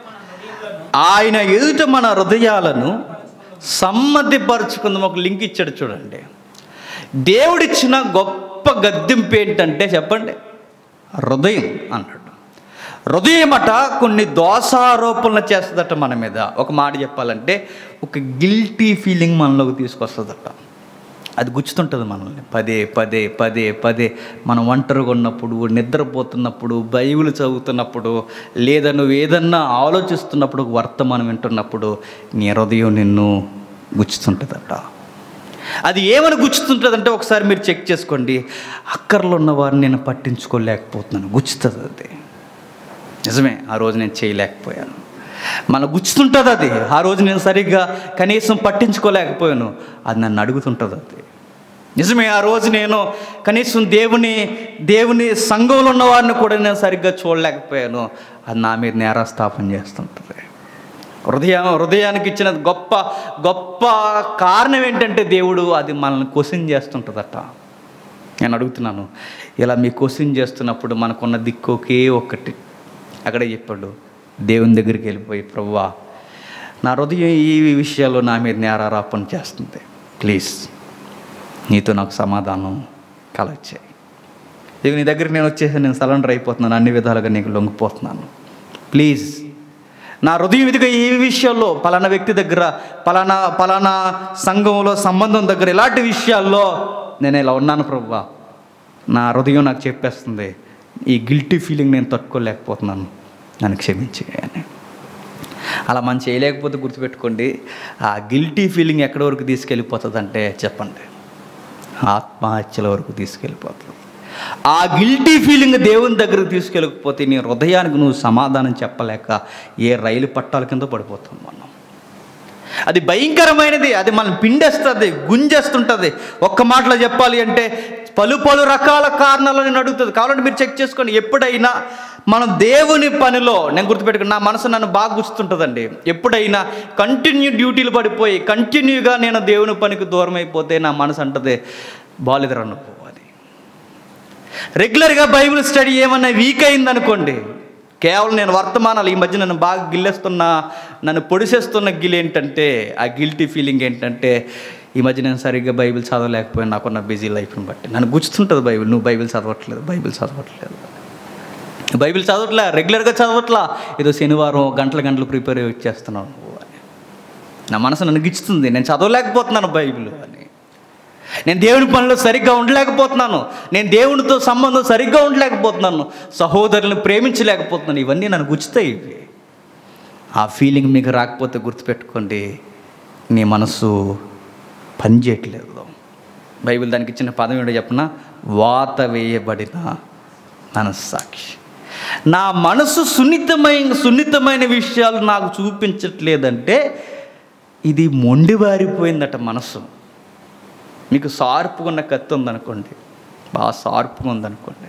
Speaker 1: ఆయన ఎదుట మన హృదయాలను సమ్మతిపరుచుకుందాం ఒక లింక్ ఇచ్చాడు చూడండి దేవుడిచ్చిన గొప్ప గద్దెంపు ఏంటంటే చెప్పండి హృదయం అన్నాడు హృదయం అట కొన్ని దోషారోపణలు చేస్తుందట మన మీద ఒక మాట చెప్పాలంటే ఒక గిల్టీ ఫీలింగ్ మనలోకి తీసుకొస్తుందట అది గుచ్చుతుంటుంది మనల్ని పదే పదే పదే పదే మనం ఒంటరిగా ఉన్నప్పుడు నిద్రపోతున్నప్పుడు బైబిల్ చదువుతున్నప్పుడు లేదా నువ్వు ఏదన్నా ఆలోచిస్తున్నప్పుడు ఒక వర్తమానం వింటున్నప్పుడు నీ హృదయం నిన్ను గుచ్చుతుంటుందట అది ఏమని గుచ్చుతుంటుందంటే ఒకసారి మీరు చెక్ చేసుకోండి అక్కర్లో ఉన్న వారిని నేను పట్టించుకోలేకపోతున్నాను గుచ్చుతుంది అది నిజమే ఆ రోజు నేను చేయలేకపోయాను మన గుచ్చుతుంటుంది అది ఆ రోజు నేను సరిగ్గా కనీసం పట్టించుకోలేకపోయాను అది నన్ను అడుగుతుంటుంది అది నిజమే ఆ రోజు నేను కనీసం దేవుని దేవుని సంఘంలో ఉన్న వారిని కూడా నేను సరిగ్గా చూడలేకపోయాను అది నా మీద నేరాస్థాపన చేస్తుంటుంది హృదయం హృదయానికి ఇచ్చిన గొప్ప గొప్ప కారణం ఏంటంటే దేవుడు అది మనల్ని క్వశ్చన్ చేస్తుంటుందట నేను అడుగుతున్నాను ఇలా మీ క్వశ్చన్ చేస్తున్నప్పుడు మనకున్న దిక్కు ఒకే ఒక్కటి అక్కడే చెప్పాడు దేవుని దగ్గరికి వెళ్ళిపోయి ప్రవ్వా నా హృదయం ఈ విషయాల్లో నా మీద నేరారోపణ చేస్తుంది ప్లీజ్ నీతో నాకు సమాధానం కలగచ్చాయి ఇక నీ దగ్గరికి నేను వచ్చేసి నేను సరెండర్ అయిపోతున్నాను అన్ని విధాలుగా నీకు లొంగిపోతున్నాను ప్లీజ్ నా హృదయం ఇదిగా ఈ విషయాల్లో పలానా వ్యక్తి దగ్గర పలానా పలానా సంఘంలో సంబంధం దగ్గర ఇలాంటి విషయాల్లో నేను ఇలా ఉన్నాను ప్రభువా నా హృదయం నాకు చెప్పేస్తుంది ఈ గిల్టీ ఫీలింగ్ నేను తట్టుకోలేకపోతున్నాను నన్ను క్షమించి అని అలా మనం చేయలేకపోతే గుర్తుపెట్టుకోండి ఆ గిల్టీ ఫీలింగ్ ఎక్కడి వరకు తీసుకెళ్ళిపోతుందంటే చెప్పండి ఆత్మహత్యల వరకు తీసుకెళ్ళిపోతుంది ఆ గిల్టీ ఫీలింగ్ దేవుని దగ్గరకు తీసుకెళ్ళకపోతే నీ హృదయానికి నువ్వు సమాధానం చెప్పలేక ఏ రైలు పట్టాల కింద పడిపోతాం మనం అది భయంకరమైనది అది మనం పిండేస్తుంది గుంజేస్తుంటుంది ఒక్క మాటలో చెప్పాలి అంటే పలు పలు రకాల కారణాలు నేను అడుగుతుంది కావాలంటే మీరు చెక్ చేసుకోండి ఎప్పుడైనా మనం దేవుని పనిలో నేను గుర్తుపెట్టుకుని నా మనసు నన్ను బాగా గుర్తుంటుందండి ఎప్పుడైనా కంటిన్యూ డ్యూటీలు పడిపోయి కంటిన్యూగా నేను దేవుని పనికి దూరం అయిపోతే నా మనసు అంటది బాలేదురా నువ్వు అని రెగ్యులర్గా బైబిల్ స్టడీ ఏమన్నా వీక్ అయిందనుకోండి కేవలం నేను వర్తమానాలు ఈ మధ్య నన్ను బాగా గిల్లేస్తున్న నన్ను పొడిసేస్తున్న గిల్ ఏంటంటే ఆ గిల్టీ ఫీలింగ్ ఏంటంటే ఈ మధ్య నేను సరిగ్గా బైబిల్ చదవలేకపోయాను నాకున్న బిజీ లైఫ్ని బట్టి నన్ను గుచ్చుతుంటుంది బైబిల్ నువ్వు బైబిల్ చదవట్లేదు బైబిల్ చదవట్లేదు బైబిల్ చదవట్లే రెగ్యులర్గా చదవట్లా ఏదో శనివారం గంటల గంటలు ప్రిపేర్ అయ్యి వచ్చేస్తున్నావు నువ్వు అని నా మనసు నన్ను గిచ్చుతుంది నేను చదవలేకపోతున్నాను బైబిల్ అని నేను దేవుని పనిలో సరిగ్గా ఉండలేకపోతున్నాను నేను దేవునితో సంబంధం సరిగ్గా ఉండలేకపోతున్నాను సహోదరులను ప్రేమించలేకపోతున్నాను ఇవన్నీ నన్ను గుచ్చుతాయి ఇవి ఆ ఫీలింగ్ మీకు రాకపోతే గుర్తుపెట్టుకోండి నీ మనసు పనిచేయట్లేదు బైబిల్ దానికి ఇచ్చిన పదం ఏంటో చెప్పిన వాత వేయబడిన మనస్సాక్షి నా మనసు సున్నితమైన సున్నితమైన విషయాలు నాకు చూపించట్లేదంటే ఇది మొండివారిపోయిందట మనసు మీకు షార్ప్గా ఉన్న కత్తి ఉందనుకోండి బాగా షార్ప్గా ఉందనుకోండి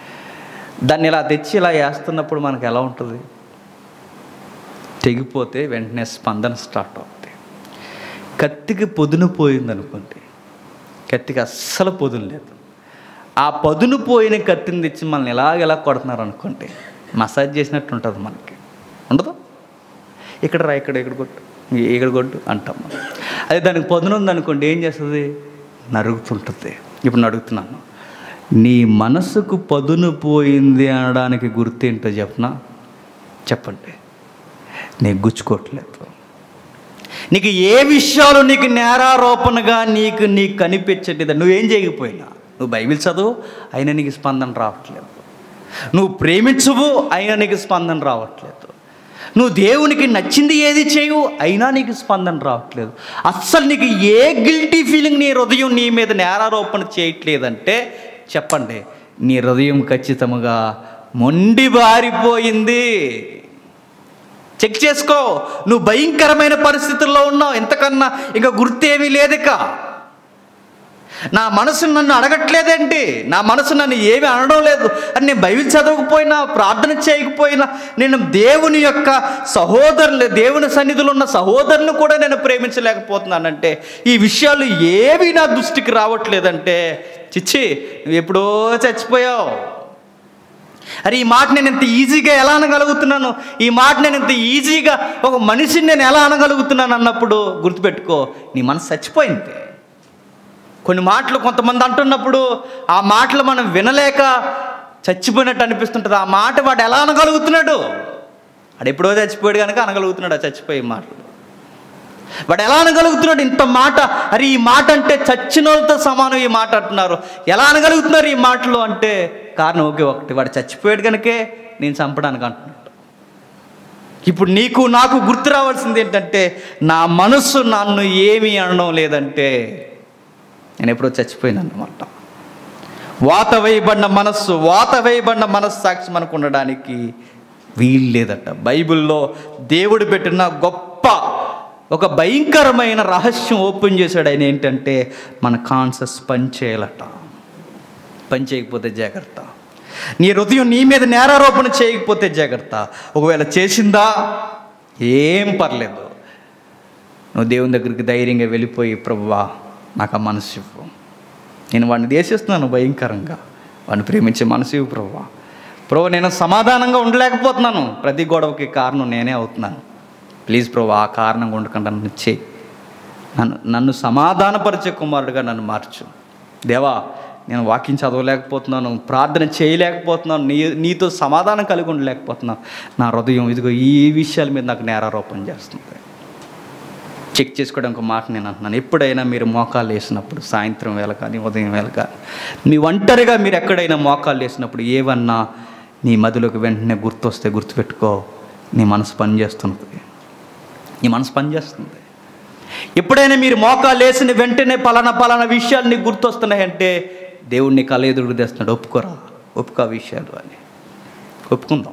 Speaker 1: దాన్ని ఇలా తెచ్చి ఇలా వేస్తున్నప్పుడు మనకు ఎలా ఉంటుంది తెగిపోతే వెంటనే స్పందన స్టార్ట్ అవుతుంది కత్తికి పొదును పోయింది అనుకోండి కత్తికి అస్సలు పొదును లేదు ఆ పదును పోయిన కత్తిని తెచ్చి మనల్ని ఎలాగెలా కొడుతున్నారు అనుకోండి మసాజ్ చేసినట్టు ఉంటుంది మనకి ఉండదు ఇక్కడ రా ఇక్కడ ఇక్కడ కొట్టు ఇక్కడ కొట్టు అంటాం మనం అదే దానికి పదును ఉందనుకోండి ఏం చేస్తుంది నరుగుతుంటుంది ఇప్పుడు నేను అడుగుతున్నాను నీ మనసుకు పదును పోయింది అనడానికి గుర్తేంటో చెప్పనా చెప్పండి నీకు గుచ్చుకోవట్లేదు నీకు ఏ విషయాలు నీకు నేరారోపణగా నీకు నీకు కనిపించట్లేదు నువ్వేం చేయకపోయినా నువ్వు బైబిల్ చదువు అయినా నీకు స్పందన రావట్లేదు నువ్వు ప్రేమించవు అయినా నీకు స్పందన రావట్లేదు నువ్వు దేవునికి నచ్చింది ఏది చేయు అయినా నీకు స్పందన రావట్లేదు అస్సలు నీకు ఏ గిల్టీ ఫీలింగ్ నీ హృదయం నీ మీద నేరారోపణ చేయట్లేదంటే చెప్పండి నీ హృదయం ఖచ్చితంగా మొండి బారిపోయింది చెక్ చేసుకో నువ్వు భయంకరమైన పరిస్థితుల్లో ఉన్నావు ఎంతకన్నా ఇంకా గుర్తేమీ లేదిక నా మనసు నన్ను అడగట్లేదేంటి నా మనసు నన్ను ఏమి అనడం లేదు అని నేను బైబిల్ చదవకపోయినా ప్రార్థన చేయకపోయినా నేను దేవుని యొక్క సహోదరులు దేవుని సన్నిధిలో ఉన్న సహోదరుని కూడా నేను ప్రేమించలేకపోతున్నానంటే ఈ విషయాలు ఏవి నా దృష్టికి రావట్లేదంటే చిచ్చి నువ్వు ఎప్పుడో చచ్చిపోయావు అరే ఈ మాట నేను ఇంత ఈజీగా ఎలా అనగలుగుతున్నాను ఈ మాట నేను ఇంత ఈజీగా ఒక మనిషిని నేను ఎలా అనగలుగుతున్నాను అన్నప్పుడు గుర్తుపెట్టుకో నీ మనసు చచ్చిపోయింది కొన్ని మాటలు కొంతమంది అంటున్నప్పుడు ఆ మాటలు మనం వినలేక చచ్చిపోయినట్టు అనిపిస్తుంటుంది ఆ మాట వాడు ఎలా అనగలుగుతున్నాడు వాడు ఎప్పుడో చచ్చిపోయాడు కనుక అనగలుగుతున్నాడు ఆ చచ్చిపోయే మాటలు వాడు ఎలా అనగలుగుతున్నాడు ఇంత మాట అరే ఈ మాట అంటే చచ్చిన వాళ్ళతో సమానం ఈ మాట అంటున్నారు ఎలా అనగలుగుతున్నారు ఈ మాటలు అంటే కారణం ఒకే ఒకటి వాడు చచ్చిపోయాడు కనుకే నేను చంపడానికి అంటున్నాడు ఇప్పుడు నీకు నాకు గుర్తు రావాల్సింది ఏంటంటే నా మనస్సు నన్ను ఏమీ అనడం లేదంటే నేను ఎప్పుడో చచ్చిపోయినా అన్నమాట వాత వేయబడిన మనస్సు వాత వేయబడిన మనస్సు సాక్షి మనకు ఉండడానికి వీలు లేదట బైబిల్లో దేవుడు పెట్టిన గొప్ప ఒక భయంకరమైన రహస్యం ఓపెన్ చేశాడు ఆయన ఏంటంటే మన కాన్షియస్ పని చేయాలట పని చేయకపోతే జాగ్రత్త నీ హృదయం నీ మీద నేరారోపణ చేయకపోతే జాగ్రత్త ఒకవేళ చేసిందా ఏం పర్లేదు నువ్వు దేవుని దగ్గరికి ధైర్యంగా వెళ్ళిపోయి ప్రభువా నాకు ఆ మనసు ఇవ్వు నేను వాడిని దేశిస్తున్నాను భయంకరంగా వాడిని ప్రేమించే మనసు ఇవ్వు ప్రభువా ప్రభు నేను సమాధానంగా ఉండలేకపోతున్నాను ప్రతి గొడవకి కారణం నేనే అవుతున్నాను ప్లీజ్ ప్రభు ఆ కారణంగా ఉండకుండా నన్ను చేయి నన్ను నన్ను సమాధానపరిచే కుమారుడిగా నన్ను మార్చు దేవా నేను వాక్యం చదవలేకపోతున్నాను ప్రార్థన చేయలేకపోతున్నాను నీ నీతో సమాధానం కలిగి ఉండలేకపోతున్నాను నా హృదయం ఇదిగో ఈ విషయాల మీద నాకు నేరారోపణ చేస్తుంది చెక్ చేసుకోవడం ఒక మాట నేను అంటున్నాను ఎప్పుడైనా మీరు మోకాలు వేసినప్పుడు సాయంత్రం వేళ కానీ ఉదయం వేళ కానీ మీ ఒంటరిగా మీరు ఎక్కడైనా మోకాలు వేసినప్పుడు ఏవన్నా నీ మదిలోకి వెంటనే గుర్తొస్తే గుర్తుపెట్టుకో నీ మనసు పనిచేస్తున్నది నీ మనసు పనిచేస్తుంది ఎప్పుడైనా మీరు మోకాలు వేసిన వెంటనే పలానా పలానా విషయాలు నీకు గుర్తొస్తున్నాయంటే దేవుడిని కళ ఎదురు తెస్తున్నాడు ఒప్పుకోరా ఒప్పుకో ఆ విషయాలు అని ఒప్పుకుందాం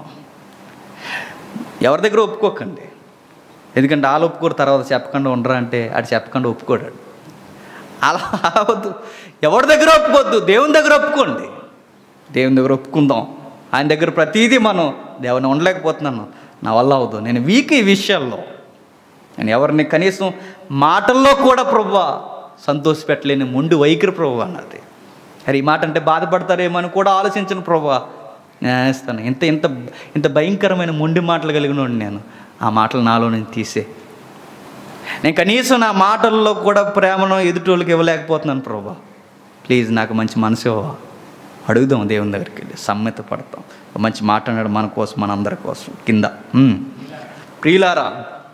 Speaker 1: ఎవరి దగ్గర ఒప్పుకోకండి ఎందుకంటే వాళ్ళు ఒప్పుకోరు తర్వాత చెప్పకుండా ఉండరా అంటే ఆడు చెప్పకుండా ఒప్పుకోడు అలా అవద్దు ఎవరి దగ్గర ఒప్పుకోవద్దు దేవుని దగ్గర ఒప్పుకోండి దేవుని దగ్గర ఒప్పుకుందాం ఆయన దగ్గర ప్రతిదీ మనం దేవుని ఉండలేకపోతున్నాను నా వల్ల అవదు నేను వీక్ ఈ విషయాల్లో నేను ఎవరిని కనీసం మాటల్లో కూడా ప్రభు సంతోషపెట్టలేని మొండి వైఖరి ప్రభు అన్నది అరే ఈ మాట అంటే బాధపడతారేమో అని కూడా ఆలోచించను ప్రభు నేను ఇస్తాను ఇంత ఇంత ఇంత భయంకరమైన మొండి మాటలు కలిగిన వాడిని నేను ఆ మాటలు నాలో నుంచి తీసే నేను కనీసం నా మాటల్లో కూడా ప్రేమను ఎదుటోళ్ళకి ఇవ్వలేకపోతున్నాను ప్రభా ప్లీజ్ నాకు మంచి మనసు ఇవ్వవా అడుగుదాం దేవుని దగ్గరికి వెళ్ళి సమ్మత పడతాం ఒక మంచి మాట అన్నాడు మన కోసం మన అందరి కోసం కింద ఉమ్. ప్రియులారా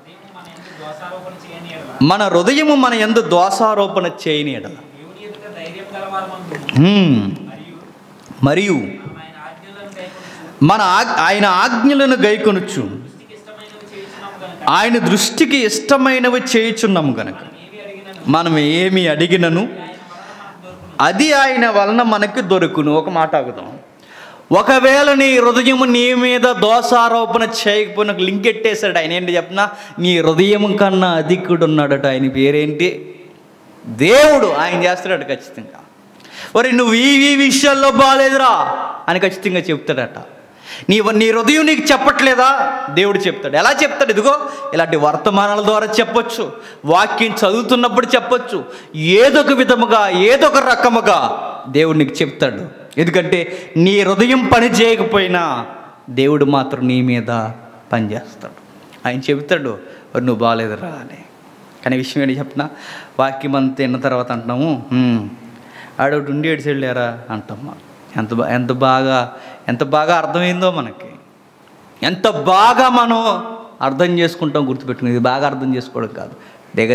Speaker 1: మన హృదయము మన ఎందు దోషారోపణ చేయని ఎడల ఉమ్. మరియు మన ఆగ్- ఆయన ఆజ్ఞలను గైకొనుచు ఆయన దృష్టికి ఇష్టమైనవి చేయుచున్నాము గనక మనం ఏమి అడిగినను అది ఆయన వలన మనకి దొరుకును ఒక మాట ఆగుదాం ఒకవేళ నీ హృదయం నీ మీద దోషారోపణ చేయకపోయిన లింక్ ఎట్టేశాడు ఆయన ఏంటి చెప్పిన నీ హృదయం కన్నా అధికుడు ఉన్నాడట ఆయన పేరేంటి దేవుడు ఆయన చేస్తాడట ఖచ్చితంగా ఒరే నువ్వు ఈ ఈ విషయాల్లో బాగాలేదురా అని ఖచ్చితంగా చెప్తాడట నీ నీ హృదయం నీకు చెప్పట్లేదా దేవుడు చెప్తాడు ఎలా చెప్తాడు ఇదిగో ఇలాంటి వర్తమానాల ద్వారా చెప్పొచ్చు వాక్యం చదువుతున్నప్పుడు చెప్పొచ్చు ఏదొక విధముగా ఏదొక రకముగా దేవుడు నీకు చెప్తాడు ఎందుకంటే నీ హృదయం పని చేయకపోయినా దేవుడు మాత్రం నీ మీద పని చేస్తాడు ఆయన చెబుతాడు "ఒరే, నువ్వు బాగాలేదురా అని కానీ విషయం ఏంటి చెప్పిన వాక్యం అంతా తిన్న తర్వాత అంటున్నాము "హ్మ్, ఆడొకటి ఉండి ఏడు వెళ్ళారా అంటాం ఎంత బా- ఎంత బాగా ఎంత బాగా అర్థమైందో మనకి ఎంత బాగా మనం అర్థం చేసుకుంటాం గుర్తుపెట్టుకుని ఇది బాగా అర్థం చేసుకోవడం కాదు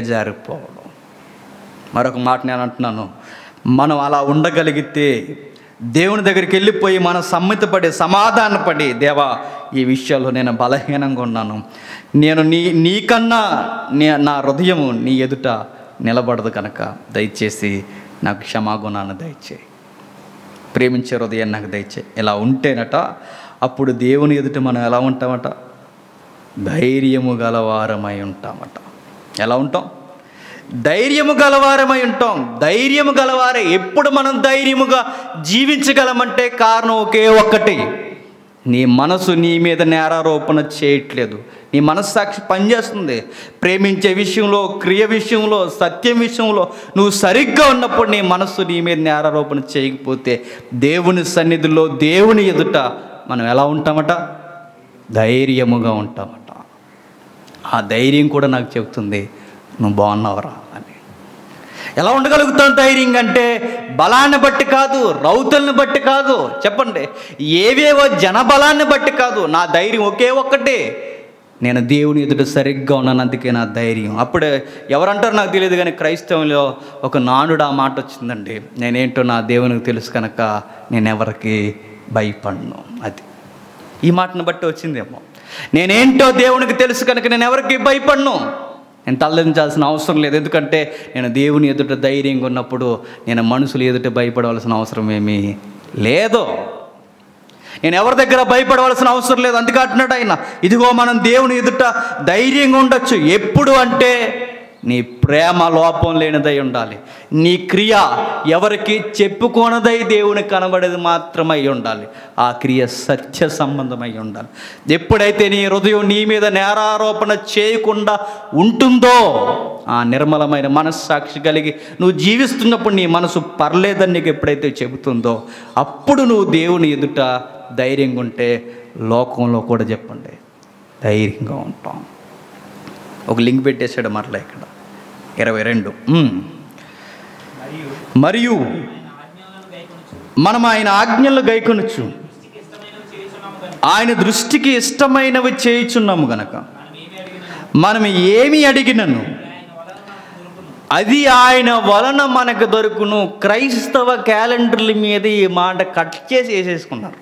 Speaker 1: దిగజారిపోవడం మరొక మాట నేను అంటున్నాను మనం అలా ఉండగలిగితే దేవుని దగ్గరికి వెళ్ళిపోయి మనం సమ్మతిపడి సమాధానపడి దేవా ఈ విషయాల్లో నేను బలహీనంగా ఉన్నాను నేను నీ నీకన్నా నే నా హృదయము నీ ఎదుట నిలబడదు కనుక దయచేసి నాకు క్షమాగుణాన్ని దయచేయి ప్రేమించే హృదయాన్ని నాకు దయచేయి ఇలా ఉంటేనట అప్పుడు దేవుని ఎదుట మనం ఎలా ఉంటామట ధైర్యము గలవారమై ఉంటామట ఎలా ఉంటాం ధైర్యము గలవారమై ఉంటాం ధైర్యము గలవారే ఎప్పుడు మనం ధైర్యముగా జీవించగలమంటే కారణం ఒకే ఒక్కటి నీ మనసు నీ మీద నేరారోపణ చేయట్లేదు నీ మనస్సాక్షి పనిచేస్తుంది ప్రేమించే విషయంలో క్రియ విషయంలో సత్యం విషయంలో నువ్వు సరిగ్గా ఉన్నప్పుడు నీ మనస్సు నీ మీద నేరారోపణ చేయకపోతే దేవుని సన్నిధిలో దేవుని ఎదుట మనం ఎలా ఉంటామట ధైర్యముగా ఉంటామట ఆ ధైర్యం కూడా నాకు చెబుతుంది నువ్వు బాగున్నావురా అని ఎలా ఉండగలుగుతాం ధైర్యంగా అంటే బలాన్ని బట్టి కాదు రౌతుల్ని బట్టి కాదు చెప్పండి ఏవేవో జనబలాన్ని బట్టి కాదు నా ధైర్యం ఒకే ఒక్కటే నేను దేవుని ఎదుట సరిగ్గా ఉన్నాను అందుకే నా ధైర్యం అప్పుడే ఎవరంటారో నాకు తెలియదు కానీ క్రైస్తవంలో ఒక నానుడు ఆ మాట వచ్చిందండి నేనేంటో నా దేవునికి తెలుసు కనుక నేను ఎవరికి భయపడను అది ఈ మాటను బట్టి వచ్చిందేమో నేనేంటో దేవునికి తెలుసు కనుక నేను ఎవరికి భయపడను నేను తలదించాల్సిన అవసరం లేదు ఎందుకంటే నేను దేవుని ఎదుట ధైర్యంగా ఉన్నప్పుడు నేను మనుషులు ఎదుట భయపడవలసిన అవసరం ఏమీ లేదు నేను ఎవరి దగ్గర భయపడవలసిన అవసరం లేదు అందుకే అంటున్నాడు ఆయన ఇదిగో మనం దేవుని ఎదుట ధైర్యంగా ఉండొచ్చు ఎప్పుడు అంటే నీ ప్రేమ లోపం లేనిదై ఉండాలి నీ క్రియ ఎవరికి చెప్పుకోనదై దేవునికి కనబడేది మాత్రమై ఉండాలి ఆ క్రియ సత్య సంబంధమై ఉండాలి ఎప్పుడైతే నీ హృదయం నీ మీద నేరారోపణ చేయకుండా ఉంటుందో ఆ నిర్మలమైన మనస్సాక్షి కలిగి నువ్వు జీవిస్తున్నప్పుడు నీ మనసు పర్లేదని నీకు ఎప్పుడైతే చెబుతుందో అప్పుడు నువ్వు దేవుని ఎదుట ధైర్యంగా ఉంటే లోకంలో కూడా చెప్పండి ధైర్యంగా ఉంటాం ఒక లింక్ పెట్టేశాడు మరలా ఇక్కడ ఇరవై రెండు ఉమ్. మరియు మనం ఆయన ఆజ్ఞలు గైకొనొచ్చు ఆయన దృష్టికి ఇష్టమైనవి చేయుచున్నాము గనక మనం ఏమి అడిగినను అది ఆయన వలన మనకు దొరుకును క్రైస్తవ క్యాలెండర్ల మీద ఈ మాట కట్ చేసి వేసేసుకున్నారు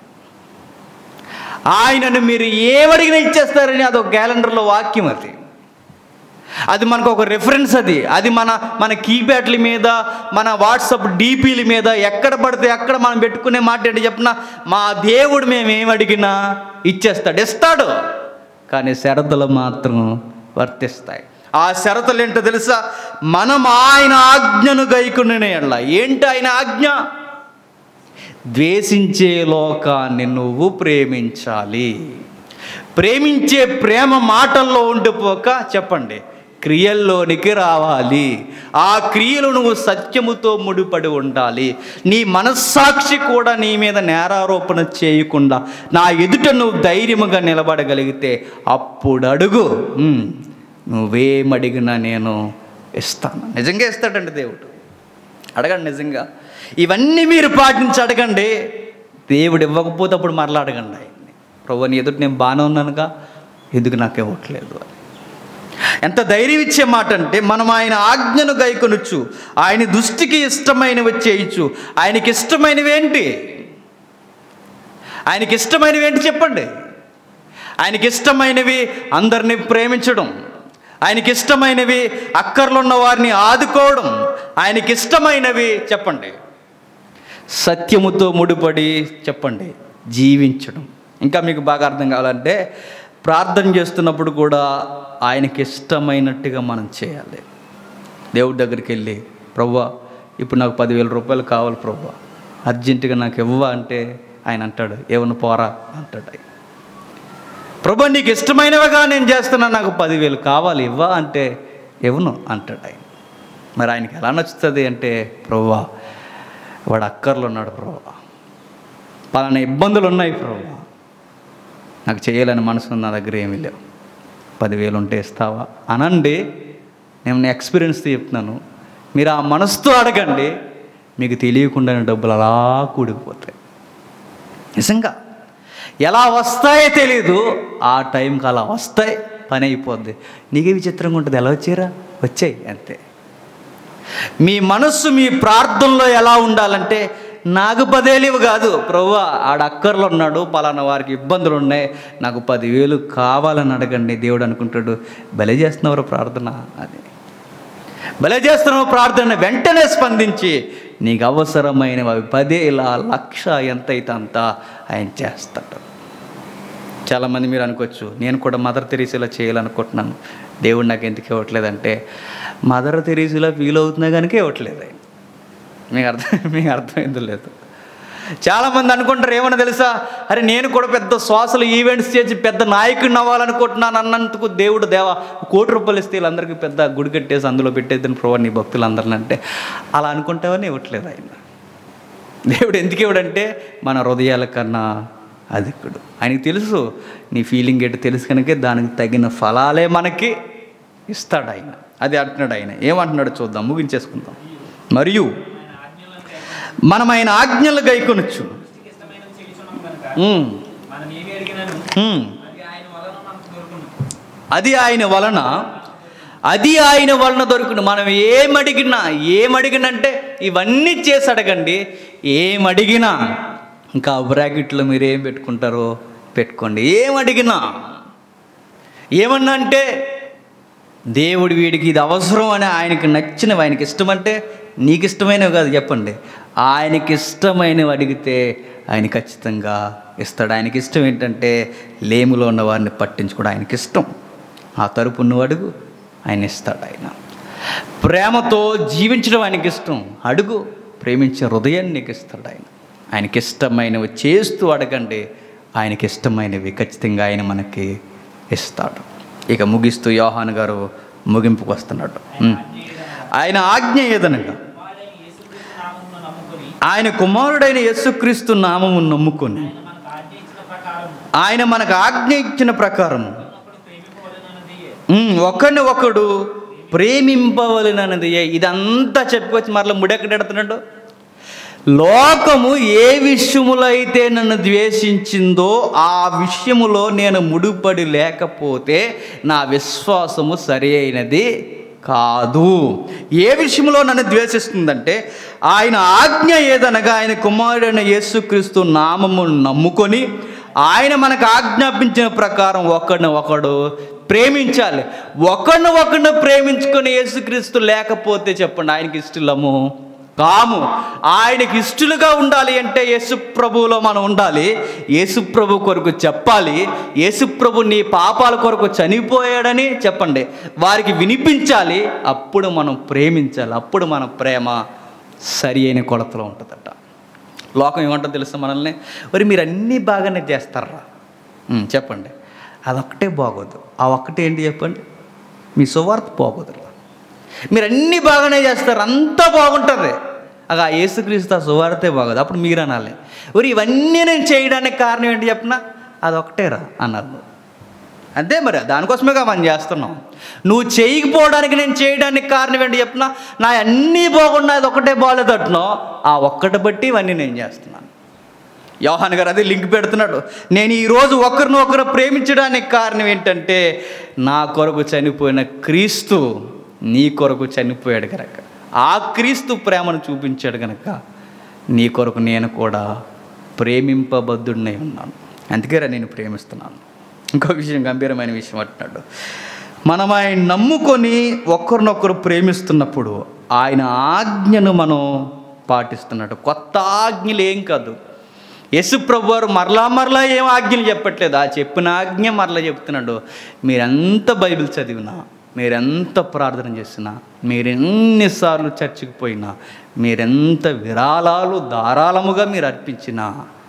Speaker 1: ఆయనను మీరు ఏమడిగినా ఇచ్చేస్తారని అదొక క్యాలెండర్లో వాక్యం అది అది మనకు ఒక రెఫరెన్స్ అది అది మన మన కీప్యాడ్ల మీద మన వాట్సాప్ డీపీల మీద ఎక్కడ పడితే అక్కడ మనం పెట్టుకునే మాట ఏంటి చెప్పిన మా దేవుడు మేము ఏం అడిగినా ఇచ్చేస్తాడు ఇస్తాడు కానీ షరతులు మాత్రం వర్తిస్తాయి ఆ షరతులు ఏంటో తెలుసా మనం ఆయన ఆజ్ఞను గైకునే ఎడల ఏంటి ఆయన ఆజ్ఞ ద్వేషించే లోకాన్ని నువ్వు ప్రేమించాలి ప్రేమించే ప్రేమ మాటల్లో ఉండిపోక చెప్పండి క్రియల్లోనికి రావాలి ఆ క్రియలు నువ్వు సత్యముతో ముడిపడి ఉండాలి నీ మనస్సాక్షి కూడా నీ మీద నేరారోపణ చేయకుండా నా ఎదుట నువ్వు ధైర్యముగా నిలబడగలిగితే అప్పుడు అడుగు ఉమ్, నువ్వేమడిగినా నేను ఇస్తాను నిజంగా ఇస్తాడండి దేవుడు అడగండి నిజంగా ఇవన్నీ మీరు పాటించి అడగండి దేవుడు ఇవ్వకపోతే అప్పుడు మరలా అడగండి ఆయన్ని ప్రభు నీ ఎదుటి నేను బాగానే ఉన్నానుగా ఎందుకు నాకు ఇవ్వట్లేదు అని ఎంత ధైర్యం ఇచ్చే మాట అంటే మనం ఆయన ఆజ్ఞను గైకొనొచ్చు ఆయన దృష్టికి ఇష్టమైనవి చేయొచ్చు ఆయనకి ఇష్టమైనవి ఏంటి ఆయనకి ఇష్టమైనవి ఏంటి చెప్పండి ఆయనకి ఇష్టమైనవి అందరినీ ప్రేమించడం ఆయనకి ఇష్టమైనవి అక్కర్లున్న వారిని ఆదుకోవడం ఆయనకి ఇష్టమైనవి చెప్పండి సత్యముతో ముడిపడి చెప్పండి జీవించడం ఇంకా మీకు బాగా అర్థం కావాలంటే ప్రార్థన చేస్తున్నప్పుడు కూడా ఆయనకి ఇష్టమైనట్టుగా మనం చేయాలి దేవుడి దగ్గరికి వెళ్ళి ప్రవ్వా ఇప్పుడు నాకు పదివేల రూపాయలు కావాలి ప్రవ్వా అర్జెంటుగా నాకు ఇవ్వవా అంటే ఆయన అంటాడు ఏమన్నా పోరా అంటాడు ఆయన ప్రభు నీకు ఇష్టమైనవిగా నేను చేస్తున్నా నాకు పదివేలు కావాలి ఇవ్వా అంటే ఇవ్వను అంటాడు ఆయన మరి ఆయనకి ఎలా నచ్చుతుంది అంటే ప్రభువా వాడు అక్కర్లు ఉన్నాడు ప్రభువా పలానా ఇబ్బందులు ఉన్నాయి ప్రభువా నాకు చేయాలని మనసు ఉంది, నా దగ్గర ఏమీ లేవు పదివేలు ఉంటే ఇస్తావా అనండి నేను నా ఎక్స్పీరియన్స్తో చెప్తున్నాను మీరు ఆ మనసుతో అడగండి మీకు తెలియకుండానే డబ్బులు అలా కూడిపోతాయి నిజంగా ఎలా వస్తాయో తెలియదు ఆ టైంకి అలా వస్తాయి పని అయిపోద్ది నీకే విచిత్రంగా ఉంటుంది ఎలా వచ్చారా వచ్చాయి అంతే మీ మనస్సు మీ ప్రార్థనలో ఎలా ఉండాలంటే నాకు పదేళ్ళు ఇవ్వు కాదు ప్రభు ఆడ అక్కర్లో ఉన్నాడు పలానా వారికి ఇబ్బందులు ఉన్నాయి నాకు పదివేలు కావాలని అడగండి దేవుడు అనుకుంటాడు భలే చేస్తున్నవారు ప్రార్థన అది భలే చేస్తున్నావు ప్రార్థన వెంటనే స్పందించి నీకు అవసరమైనవి అవి పదేల లక్ష ఎంత అయితే అంత ఆయన చేస్తాడు చాలామంది మీరు అనుకోవచ్చు నేను కూడా మదర్ తెరీసేలా చేయాలనుకుంటున్నాను దేవుడు నాకు ఎందుకు ఇవ్వట్లేదంటే మదర్ తెరీసేలా ఫీల్ అవుతున్నా కనుక ఇవ్వట్లేదు ఆయన మీకు అర్థం మీకు అర్థమైందో లేదు చాలామంది అనుకుంటారు ఏమన్నా తెలుసా అరే నేను కూడా పెద్ద శ్వాసలు ఈవెంట్స్ చేసి పెద్ద నాయకుడిని అవ్వాలనుకుంటున్నాను అన్నందుకు దేవుడు దేవ కోటి రూపాయలు ఇస్తే వీళ్ళందరికీ పెద్ద గుడి కట్టేసి అందులో పెట్టేద్దని ప్రభు నీ భక్తులందరిని అంటే అలా అనుకుంటావని ఇవ్వట్లేదు ఆయన దేవుడు ఎందుకు ఇవ్వడంటే మన హృదయాల కన్నా అధికుడు ఆయనకి తెలుసు నీ ఫీలింగ్ ఏంటో తెలుసు కనుక దానికి తగిన ఫలాలే మనకి ఇస్తాడు ఆయన అది అంటున్నాడు ఆయన ఏమంటున్నాడు చూద్దాం ముగించేసుకుందాం మరియు మనం ఆయన ఆజ్ఞలు గైకొనొచ్చు
Speaker 2: ఇష్టమైనది చేయుచున్నాం కనుక
Speaker 1: ఉమ్,
Speaker 2: మనం ఏమి అడిగినాను
Speaker 1: ఉమ్.
Speaker 2: అది ఆయన వలన మనకు దొరుకును
Speaker 1: అది ఆయన వలన అది ఆయన వలన దొరుకును మనం ఏమడిగినా ఏమడిగినంటే ఇవన్నీ చేసి అడగండి ఏమడిగినా ఇంకా బ్రాకెట్లో మీరు ఏం పెట్టుకుంటారో పెట్టుకోండి ఏమడిగినా ఏమన్నా అంటే దేవుడు వీడికి ఇది అవసరం అని ఆయనకి నచ్చినవి ఆయనకి ఇష్టమంటే నీకు ఇష్టమైనవి కాదు చెప్పండి ఆయనకి ఇష్టమైనవి అడిగితే ఆయన ఖచ్చితంగా ఇస్తాడు ఆయనకి ఇష్టం ఏంటంటే లేములో ఉన్న వారిని పట్టించుకోవడం ఆయనకి ఇష్టం ఆ తరపు నువ్వు అడుగు ఆయన ఇస్తాడు ఆయన ప్రేమతో జీవించడం ఆయనకి ఇష్టం అడుగు ప్రేమించే హృదయాన్ని నీకు ఇస్తాడు ఆయన ఆయనకి ఇష్టమైనవి చేస్తూ అడగండి ఆయనకి ఇష్టమైనవి ఖచ్చితంగా ఆయన మనకి ఇస్తాడు ఇక ముగిస్తూ యోహాన్ గారు ముగింపుకు వస్తున్నాడు ఉమ్. ఆయన ఆజ్ఞ ఏదనగా
Speaker 2: వాడైన యేసుక్రీస్తు నామమును నమ్ముకొని
Speaker 1: ఆయన కుమారుడైన యేసుక్రీస్తు నామము నమ్ముకొని
Speaker 2: మనకు ఆజ్ఞ ఇచ్చిన ప్రకారం
Speaker 1: ఆయన మనకు ఆజ్ఞ ఇచ్చిన ప్రకారం
Speaker 2: ఒకడు ప్రేమింపవలనన్నది
Speaker 1: ఉమ్, ఒకడిని ఒకడు ప్రేమింపవలనది ఇదంతా చెప్పుకొచ్చి మరలా ముడెక్కడెడుతున్నాడు లోకము ఏ విషయములో అయితే నన్ను ద్వేషించిందో ఆ విషయములో నేను ముడిపడి లేకపోతే నా విశ్వాసము సరి అయినది కాదు ఏ విషయంలో నన్ను ద్వేషిస్తుందంటే ఆయన ఆజ్ఞ ఏదనగా ఆయన కుమారుడైన యేసుక్రీస్తు నామము నమ్ముకొని ఆయన మనకు ఆజ్ఞాపించిన ప్రకారం ఒకడిని ఒకడు ప్రేమించాలి ఒకడిని ఒకడిని ప్రేమించుకొని యేసుక్రీస్తు లేకపోతే చెప్పండి ఆయనకి ఇష్టలము కాము ఆయనకి ఇష్టలుగా ఉండాలి అంటే యేసు ప్రభువులో మనం ఉండాలి యేసు ప్రభు కొరకు చెప్పాలి యేసు ప్రభు నీ పాపాల కొరకు చనిపోయాడని చెప్పండి వారికి వినిపించాలి అప్పుడు మనం ప్రేమించాలి అప్పుడు మన ప్రేమ సరి అయిన కొలతలో ఉంటుందట లోకం ఏమంటుందో తెలుసా మనల్ని మరి మీరు అన్నీ బాగానే చేస్తారా ఉమ్, చెప్పండి అదొక్కటే బాగోదు ఆ ఒక్కటే ఏంటి చెప్పండి మీ సువార్త బాగోదు మీరు అన్నీ బాగానే చేస్తారు అంతా బాగుంటుంది అగా యేసుక్రీస్తు ఆ సువార్తే బాగోదు అప్పుడు మీరు అనాలి మరి ఇవన్నీ నేను చేయడానికి కారణం ఏంటి చెప్పనా అదొకటేరా అన్నారు అంతే మరి దానికోసమేగా మనం చేస్తున్నాం నువ్వు చేయకపోవడానికి నేను చేయడానికి కారణం ఏంటి చెప్పినా నా అన్నీ బాగున్నాయి అది ఒకటే బాగాలేదట్టునో ఆ ఒక్కటి బట్టి ఇవన్నీ నేను చేస్తున్నాను యోహాన్ గారు అదే లింక్ పెడుతున్నాడు నేను ఈరోజు ఒకరిని ఒకరు ప్రేమించడానికి కారణం ఏంటంటే నా కొరకు చనిపోయిన క్రీస్తు నీ కొరకు చనిపోయాడు కనుక ఆ క్రీస్తు ప్రేమను చూపించాడు కనుక నీ కొరకు నేను కూడా ప్రేమింపబద్ధుడినై ఉన్నాను అందుకేరా నేను ప్రేమిస్తున్నాను ఇంకో విషయం గంభీరమైన విషయం అంటున్నాడు మనం ఆయన నమ్ముకొని ఒకరినొకరు ప్రేమిస్తున్నప్పుడు ఆయన ఆజ్ఞను మనం పాటిస్తున్నాడు కొత్త ఆజ్ఞలు ఏం కాదు యేసు ప్రభు వారు మరలా మరలా ఏం ఆజ్ఞలు చెప్పట్లేదు ఆ చెప్పిన ఆజ్ఞ మరలా చెప్తున్నాడు మీరెంత బైబిల్ చదివినా మీరెంత ప్రార్థన చేసినా మీరు ఎన్నిసార్లు చర్చికి పోయినా మీరెంత విరాళాలు ధారాళముగా మీరు అర్పించినా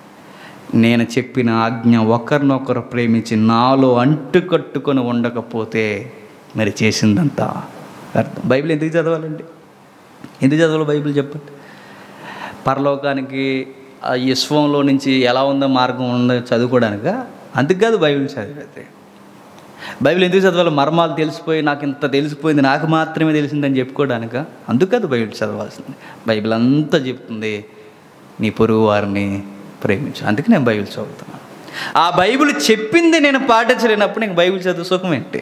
Speaker 1: నేను చెప్పిన ఆజ్ఞ ఒకరినొకరు ప్రేమించి నాలో అంటు కట్టుకొని ఉండకపోతే మరి చేసిందంతా అర్థం బైబిల్ ఎందుకు చదవాలండి ఎందుకు చదవాలి బైబిల్ చెప్పండి పరలోకానికి ఆ విశ్వంలో నుంచి ఎలా ఉందో మార్గం ఉందో చదువుకోవడానిక అందుకు కాదు బైబిల్ చదివేది బైబిల్ ఎందుకు చదవాలి మర్మాలు తెలిసిపోయి నాకు ఇంత తెలిసిపోయింది నాకు మాత్రమే తెలిసిందని చెప్పుకోవడానిక అందుకు కాదు బైబిల్ చదవాల్సింది బైబిల్ అంతా చెప్తుంది నీ పొరుగు వారిని ప్రేమించు అందుకే నేను బైబిల్ చదువుతున్నాను ఆ బైబిల్ చెప్పింది నేను పాటించలేనప్పుడు నీకు బైబిల్ చదువు సుఖం ఏంటి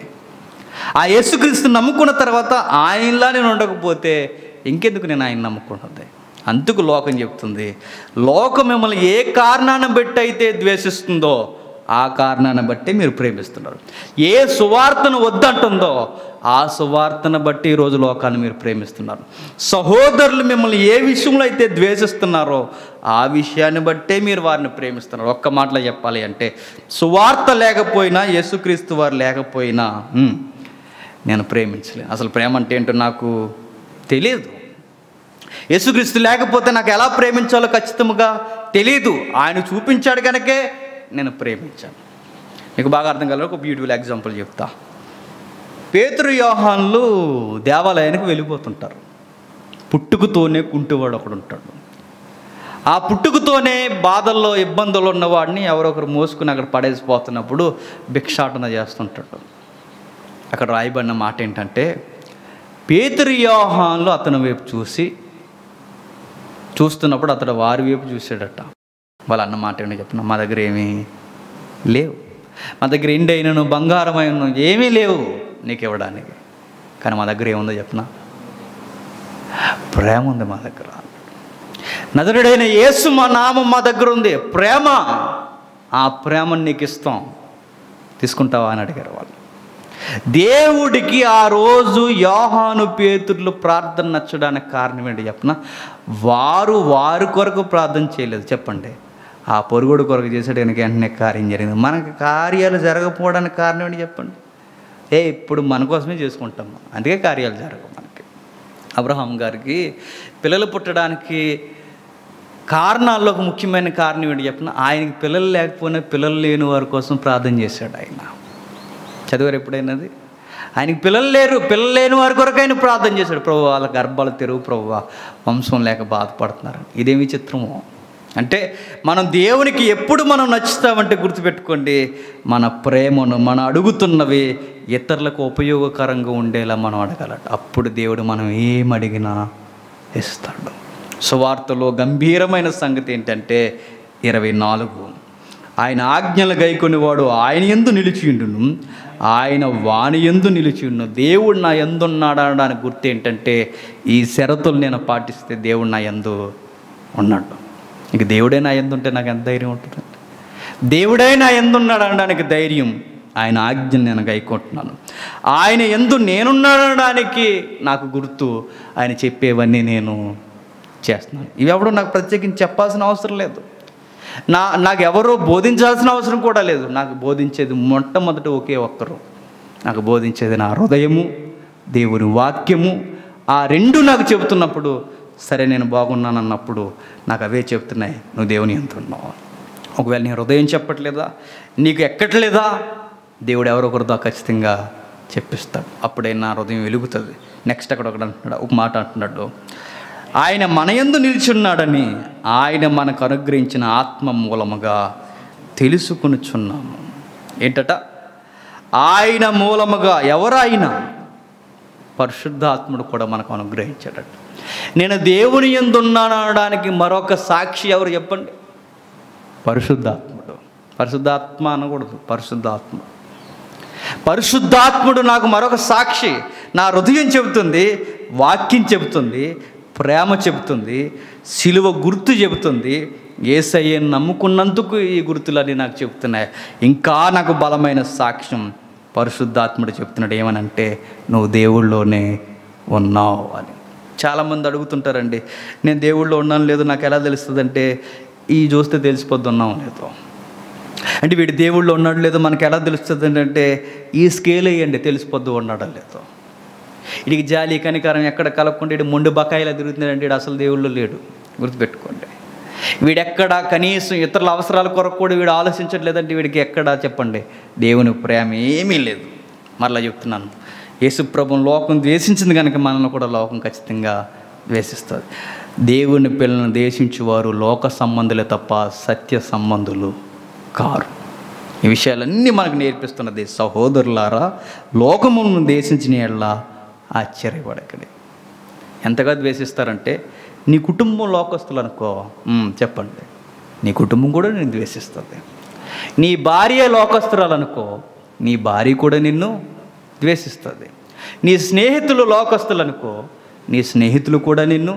Speaker 1: ఆ యేసుక్రీస్తు నమ్ముకున్న తర్వాత ఆయనలా నేను ఉండకపోతే ఇంకెందుకు నేను ఆయన నమ్ముకుంటుంది అందుకు లోకం చెప్తుంది లోకం మిమ్మల్ని ఏ కారణాన్ని బట్టి అయితే ద్వేషిస్తుందో ఆ కారణాన్ని బట్టి మీరు ప్రేమిస్తున్నారు ఏ సువార్తను వద్దంటుందో ఆ సువార్తను బట్టి ఈరోజు లోకాన్ని మీరు ప్రేమిస్తున్నారు సహోదరులు మిమ్మల్ని ఏ విషయంలో అయితే ద్వేషిస్తున్నారో ఆ విషయాన్ని బట్టే మీరు వారిని ప్రేమిస్తున్నారు ఒక్క మాటలో చెప్పాలి అంటే సువార్త లేకపోయినా యేసుక్రీస్తు వారు లేకపోయినా ఉమ్, నేను ప్రేమించలేను అసలు ప్రేమ అంటే ఏంటో నాకు తెలియదు యేసుక్రీస్తు లేకపోతే నాకు ఎలా ప్రేమించాలో ఖచ్చితంగా తెలియదు ఆయన చూపించాడు కనుకే నేను ప్రేమించాను మీకు బాగా అర్థం కలరు ఒక బ్యూటిఫుల్ ఎగ్జాంపుల్ చెప్తా పేతురు యోహాన్లు దేవాలయానికి వెళ్ళిపోతుంటారు పుట్టుకతోనే కుంటివాడు ఒకడు ఉంటాడు ఆ పుట్టుకతోనే బాధల్లో ఇబ్బందులు ఉన్నవాడిని ఎవరొకరు మోసుకుని అక్కడ పడేసిపోతున్నప్పుడు భిక్షాటన చేస్తుంటాడు అక్కడ రాయబడిన మాట ఏంటంటే పేతురు యోహాన్లు అతని వైపు చూసి చూస్తున్నప్పుడు అతడు వారి వైపు చూశాడట వాళ్ళ అన్న మాట ఏంటో చెప్పిన మా దగ్గర ఏమీ లేవు మా దగ్గర ఎండి అయినను బంగారం అయినను ఏమీ లేవు నీకు ఇవ్వడానికి కానీ మా దగ్గర ఏముందో చెప్పిన ప్రేమ ఉంది మా దగ్గర నదుడైన యేసు మా నామం మా దగ్గర ఉంది ప్రేమ ఆ ప్రేమను నీకు ఇస్తాం తీసుకుంటావా అని అడిగారు వాళ్ళు దేవుడికి ఆ రోజు యోహాను పేతుర్లు ప్రార్థన నచ్చడానికి కారణం ఏంటి చెప్పన వారు వారి కొరకు ప్రార్థన చేయలేదు చెప్పండి ఆ పొరుగుడు కొరకు చేసాడు కనుక వెంటనే కార్యం జరిగింది మనకి కార్యాలు జరగకపోవడానికి కారణం ఏంటి చెప్పండి ఏ ఇప్పుడు మన కోసమే చేసుకుంటాం అందుకే కార్యాలు జరగవు మనకి అబ్రహాం గారికి పిల్లలు పుట్టడానికి కారణాల్లో ఒక ముఖ్యమైన కారణం ఏంటి చెప్పిన ఆయనకి పిల్లలు లేకపోయినా పిల్లలు లేని వారి కోసం ప్రార్థన చేశాడు ఆయన చదివారు ఎప్పుడైనది ఆయనకి పిల్లలు లేరు పిల్లలు లేని వారి కొరకు ఆయన ప్రార్థన చేశాడు ప్రభు వాళ్ళ గర్భాలు తెరువు ప్రభు వంశం లేక బాధపడుతున్నారు ఇదేమి చిత్రము అంటే మనం దేవునికి ఎప్పుడు మనం నచ్చుతామంటే గుర్తుపెట్టుకోండి మన ప్రేమను మనం అడుగుతున్నవి ఇతరులకు ఉపయోగకరంగా ఉండేలా మనం అడగాలట అప్పుడు దేవుడు మనం ఏం అడిగినా ఇస్తాడు సువార్తలో గంభీరమైన సంగతి ఏంటంటే ఇరవై నాలుగు ఆయన ఆజ్ఞలు గైకొనివాడు ఆయన ఎందు నిలిచియుండును ఆయన వాని ఎందు నిలిచియుండు దేవుడు నా ఎందున్నాడు అనడానికి గుర్తు ఏంటంటే ఈ షరతులు నేను పాటిస్తే దేవుడు నా ఎందు ఉన్నాడు ఇక దేవుడే నా ఎందు ఉంటే నాకు ఎంత ధైర్యం ఉంటుంది దేవుడే నా ఎందు ఉన్నాడు అనడానికి ధైర్యం ఆయన ఆజ్ఞను నేను గైకొంటున్నాను ఆయన ఎందు నేనున్నాడనడానికి నాకు గుర్తు ఆయన చెప్పేవన్నీ నేను చేస్తున్నాను ఇవి ఎవడో నాకు ప్రత్యేకించి చెప్పాల్సిన అవసరం లేదు నా నాకు ఎవరో బోధించాల్సిన అవసరం కూడా లేదు నాకు బోధించేది మొట్టమొదట ఒకే ఒక్కరు నాకు బోధించేది నా హృదయము దేవుని వాక్యము ఆ రెండు నాకు చెబుతున్నప్పుడు సరే నేను బాగున్నాను అన్నప్పుడు నాకు అవే చెప్తున్నాయి నువ్వు దేవుని ఎంత ఉన్నావు ఒకవేళ నీ హృదయం చెప్పట్లేదా నీకు ఎక్కట్లేదా దేవుడు ఎవరొకరితో ఖచ్చితంగా చెప్పిస్తాడు అప్పుడే నా హృదయం వెలుగుతుంది నెక్స్ట్ అక్కడ ఒకటి అంటున్నాడు ఒక మాట అంటున్నాడు ఆయన మన యందు నిలిచున్నాడని ఆయన మనకు అనుగ్రహించిన ఆత్మ మూలముగా తెలుసుకొనుచున్నాము ఏంటట ఆయన మూలముగా ఎవరాయన పరిశుద్ధాత్ముడు కూడా మనకు అనుగ్రహించాడట నేను దేవుని ఎందున్నాను అనడానికి మరొక సాక్షి ఎవరు చెప్పండి పరిశుద్ధాత్ముడు పరిశుద్ధాత్మ అనకూడదు పరిశుద్ధాత్మ పరిశుద్ధాత్ముడు నాకు మరొక సాక్షి నా హృదయం చెబుతుంది వాక్యం చెబుతుంది ప్రేమ చెబుతుంది సిలువ గుర్తు చెబుతుంది ఏసయ్యను నమ్ముకున్నందుకు ఈ గుర్తులన్నీ నాకు చెబుతున్నాయి ఇంకా నాకు బలమైన సాక్ష్యం పరిశుద్ధాత్ముడు చెప్తున్నాడు ఏమనంటే నువ్వు దేవుళ్ళలోనే ఉన్నావు అని చాలామంది అడుగుతుంటారండి నేను దేవుళ్ళో ఉన్నాను లేదో నాకు ఎలా తెలుస్తుందంటే ఈ చూస్తే తెలిసిపోద్ది ఉన్నాం లేదో అంటే వీడు దేవుళ్ళు ఉన్నాడు లేదో మనకు ఎలా తెలుస్తుంది అంటే ఈ స్కేల్ వేయండి తెలిసిపోద్దు ఉన్నాడో లేదో వీడికి జాలి కనికారం ఎక్కడ కలగకుండా వీడు మొండు బకాయిలా తిరుగుతున్నాడంటే వీడు అసలు దేవుళ్ళు లేడు గుర్తుపెట్టుకోండి వీడెక్కడ కనీసం ఇతరుల అవసరాల కొరకు కూడా వీడు ఆలోచించట్లేదంటే వీడికి ఎక్కడ చెప్పండి దేవుని ప్రేమ ఏమీ లేదు మరలా చెప్తున్నాను యేసుప్రభు లోకం ద్వేషించింది కనుక మనల్ని కూడా లోకం ఖచ్చితంగా ద్వేషిస్తుంది దేవుని పిల్లలను ద్వేషించేవారు లోక సంబంధులే తప్ప సత్య సంబంధులు కారు ఈ విషయాలన్నీ మనకు నేర్పిస్తున్నది సహోదరులారా లోకమును దేశించిన ఎడల ఆశ్చర్యపడకండి ఎంతగా ద్వేషిస్తారంటే నీ కుటుంబం లోకస్తులు అనుకో ఉమ్, చెప్పండి నీ కుటుంబం కూడా నేను ద్వేషిస్తుంది నీ భార్య లోకస్తురాలు అనుకో నీ భార్య కూడా నిన్ను ద్వేషిస్తుంది నీ స్నేహితులు లోకస్తులు అనుకో నీ స్నేహితులు కూడా నిన్ను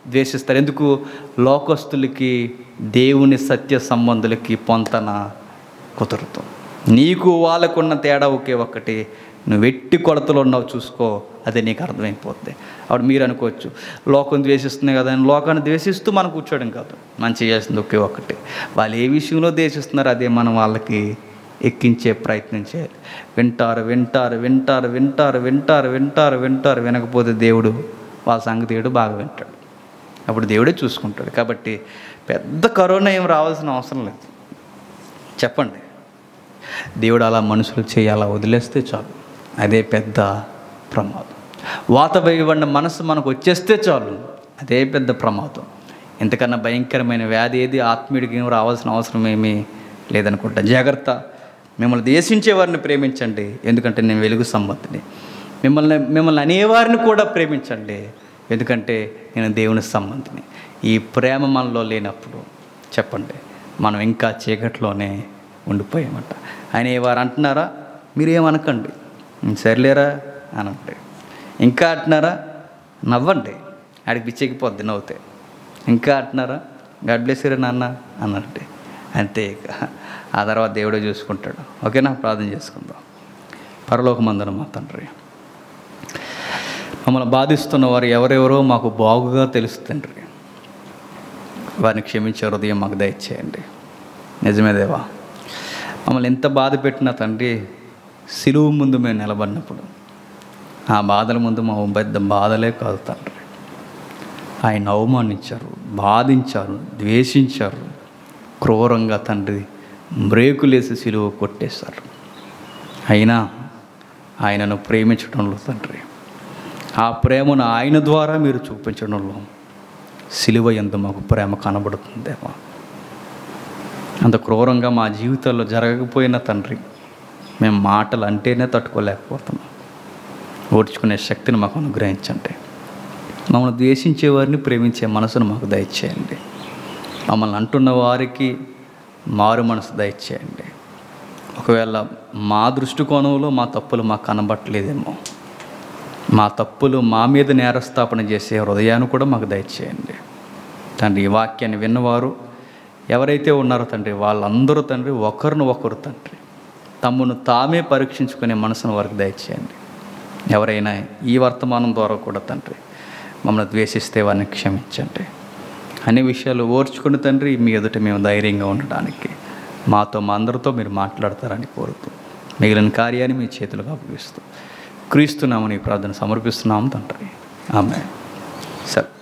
Speaker 1: ద్వేషిస్తారు ఎందుకు లోకస్తులకి దేవుని సత్య సంబంధులకి పొంతన కుదరదు నీకు వాళ్ళకున్న తేడా ఒకే ఒక్కటి నువ్వు ఎట్టి కొలతలు ఉన్నావు చూసుకో అదే నీకు అర్థమైపోద్ది అప్పుడు మీరు అనుకోవచ్చు లోకం ద్వేషిస్తుంది కదా అని లోకాన్ని ద్వేషిస్తూ మనం కూర్చోవడం కాదు మనం చేయాల్సింది ఒకే ఒక్కటి వాళ్ళు ఏ విషయంలో ద్వేషిస్తున్నారు అదే మనం వాళ్ళకి ఎక్కించే ప్రయత్నం చేయాలి వింటారు వింటారు వింటారు వింటారు వింటారు వింటారు వింటారు వినకపోతే దేవుడు వాళ్ళ సంగతి దేవుడు బాగా వింటాడు అప్పుడు దేవుడే చూసుకుంటాడు కాబట్టి పెద్ద కరోనా ఏం రావాల్సిన అవసరం లేదు చెప్పండి దేవుడు అలా మనుషులు చేయాలా వదిలేస్తే చాలు అదే పెద్ద ప్రమాదం వాత వేయబడిన మనసు మనకు వచ్చేస్తే చాలు అదే పెద్ద ప్రమాదం ఇంతకన్నా భయంకరమైన వ్యాధి ఏది ఆత్మీయుడికి ఏం రావాల్సిన అవసరం ఏమీ లేదనుకుంటా జాగ్రత్త మిమ్మల్ని దేశించే వారిని ప్రేమించండి ఎందుకంటే నేను వెలుగు సంబంధిని మిమ్మల్ని మిమ్మల్ని అనేవారిని కూడా ప్రేమించండి ఎందుకంటే నేను దేవుని సంబంధిని ఈ ప్రేమ మనలో లేనప్పుడు చెప్పండి మనం ఇంకా చీకట్లోనే ఉండిపోయామట ఆయన వారు అంటున్నారా మీరేమనకండి "ఉం, సర్లేరా అనండి ఇంకా అంటున్నారా నవ్వండి ఆడికి పిచ్చెక్కిపోద్ది నవ్వుతే ఇంకా అంటున్నారా గాడ్ బ్లెస్ యూ నాన్న అనండి అంతే ఇక ఆ తర్వాత దేవుడే చూసుకుంటాడు ఓకేనా ప్రార్థన చేసుకుందాం పరలోకమందన మా తండ్రి మమ్మల్ని బాధిస్తున్న వారు ఎవరెవరో మాకు బాగుగా తెలుసు తండ్రి వారిని క్షమించే హృదయం మాకు దయచేయండి నిజమే దేవా మమ్మల్ని ఎంత బాధ పెట్టినా తండ్రి సిలువు ముందు మేము నిలబడినప్పుడు ఆ బాధల ముందు మా పెద్ద బాధలే కాదు తండ్రి ఆయన అవమానించారు బాధించారు ద్వేషించారు క్రూరంగా తండ్రి బ్రేకులేసి సిలువ కొట్టేశారు అయినా ఆయనను ప్రేమించడంలో తండ్రి ఆ ప్రేమను ఆయన ద్వారా మీరు చూపించడంలో సిలువ ఎంత మాకు ప్రేమ కనబడుతుందేమో అంత క్రూరంగా మా జీవితాల్లో జరగకపోయిన తండ్రి మేము మాటలు అంటేనే తట్టుకోలేకపోతున్నాం ఓడ్చుకునే శక్తిని మాకు అనుగ్రహించండి మమ్మల్ని ద్వేషించే వారిని ప్రేమించే మనసును మాకు దయచేయండి మమ్మల్ని అంటున్న వారికి మారు మనసు దయచేయండి ఒకవేళ మా దృష్టికోణంలో మా తప్పులు మాకు కనబట్టలేదేమో మా తప్పులు మా మీద నేరస్థాపన చేసే హృదయాన్ని కూడా మాకు దయచేయండి తండ్రి ఈ వాక్యాన్ని విన్నవారు ఎవరైతే ఉన్నారో తండ్రి వాళ్ళందరూ తండ్రి ఒకరిని ఒకరు తండ్రి తమ్మును తామే పరీక్షించుకునే మనసును వారికి దయచేయండి ఎవరైనా ఈ వర్తమానం ద్వారా కూడా తండ్రి మమ్మల్ని ద్వేషిస్తే వారిని క్షమించండి అన్ని విషయాలు ఓర్చుకుని తండ్రి మీ ఎదుట మేము ధైర్యంగా ఉండడానికి మాతో మా అందరితో మీరు మాట్లాడతారని కోరుతూ మిగిలిన కార్యాన్ని మీ చేతులకు అప్పగిస్తూ క్రీస్తున్నామని ప్రార్థన సమర్పిస్తున్నాము తండ్రి ఆమె సరే